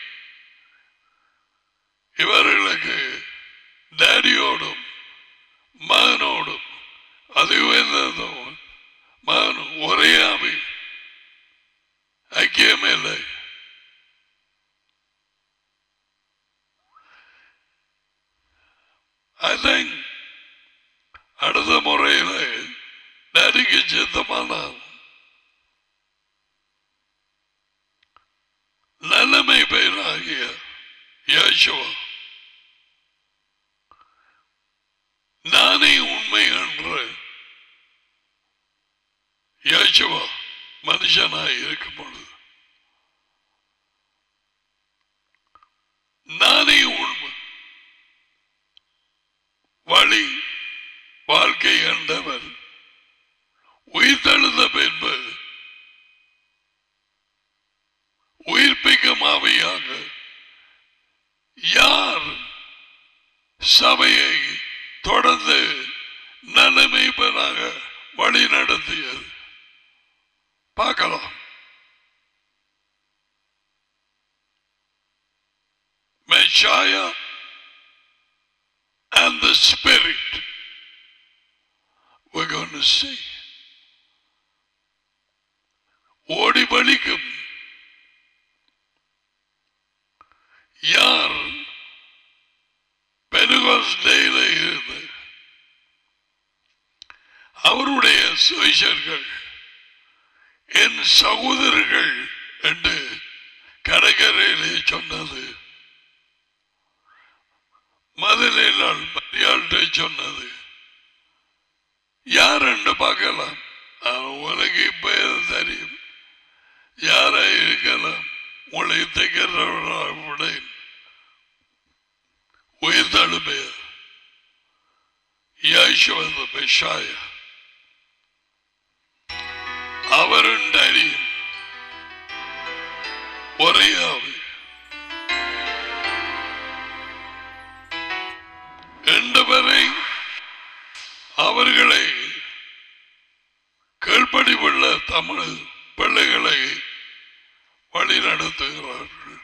இவர்களுக்கு டேடியோடும் மகனோடும் அது உயர்ந்ததும் மகன் ஒரே ஆவி ஐக்கியமே இல்லை I think அடுத்த முறையில் டேடிக்கு சித்தமானால் நல்லமை பெயராகிய யேசுவா நானே உண்மை என்று யேசுவா மனுஷனாய் இருக்கும் பொழுது நானே உண்மை வழி வாழ்க்கை என்றவர் உயிர்த்தெழுந்த பின்பு உயிர்ப்பிக்கும் ஆவியாக யார் சபையை தொடர்ந்து நலமைப்பதாக வழி நடத்தியது பார்க்கலாம் Messiah and the Spirit. We're going to see. ஓடி வலிக்கும் யார் பெருகோஸ்டேல இருந்து அவருடைய சுவிசர்கள் என் சகோதரர்கள் என்று கடற்கரையிலே சொன்னது மதிலால் மரியாள்கிட்ட சொன்னது யார் என்று பார்க்கலாம் ஆனா உனக்கு இப்ப எது தெரியும் யாரா இருக்கலாம் உங்களை தைக்கிறவர்களுடைய உயிர் தழுமைய யாசுவந்த பெஷாய அவருண்டறியும் ஒரே ஆவி என்றவரை அவர்களை கீழ்ப்படிவுள்ள தமிழ் பிள்ளைகளை வழிநடத்துகிறார்கள்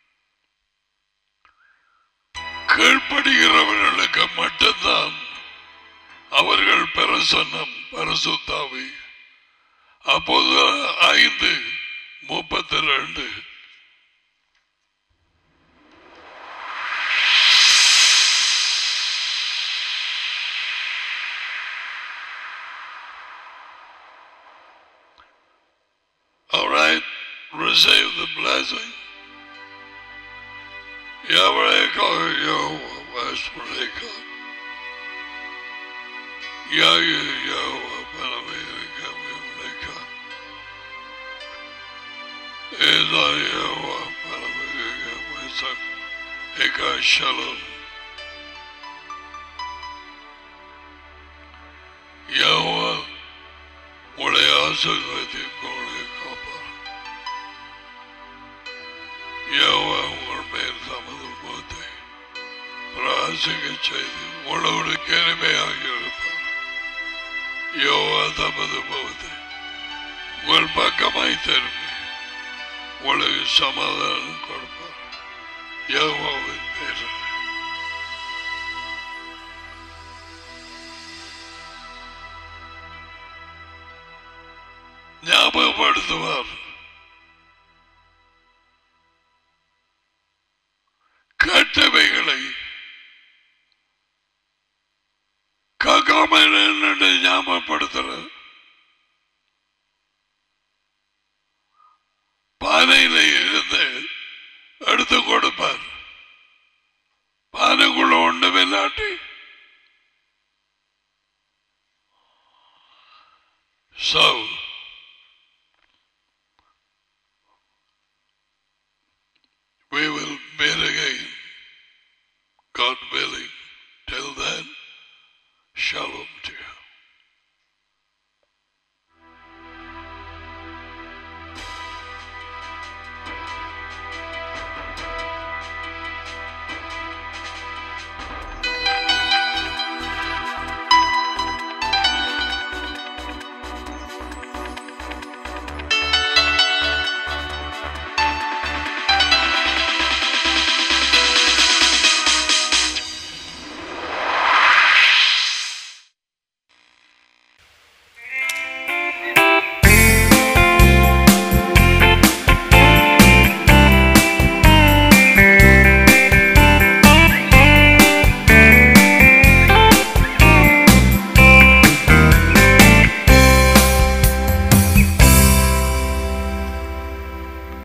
கீழ்ப்படுகிறவர்களுக்கு மட்டும்தான் அவர்கள் பிரசன்னம் பரசுத்தாவி அப்போது ஐந்து முப்பத்தி ரெண்டு All right, receive the blessing. Yavreka Yahweh Vaspreka. Yahu Yahweh Panamerika Vimleka. Eza Yahweh Panamerika Vasak. Eka Shalom. Yahweh உடைய ஆசீர்வாதத்தை உங்களை காப்பார் யோவா உங்கள் மேல் தமது முகத்தை பிராசிக்க செய்து உங்களோடு கேள்வியாக இருப்பார் யோவா தமது முகத்தை உங்கள் பக்கமாய் திரும்பி உங்களுக்கு சமாதானம் கொடுப்பார் யோவாவின் பேரில் ஞாபகப்படுத்துவார் கேட்டவைகளை காக்காம என்னன்னு ஞாபகப்படுத்துற பானையில இருந்து எடுத்து கொடுப்பார் பானைக்குள்ள ஒன்று விளையாட்டி So, we will meet again, God willing. Till then, shalom.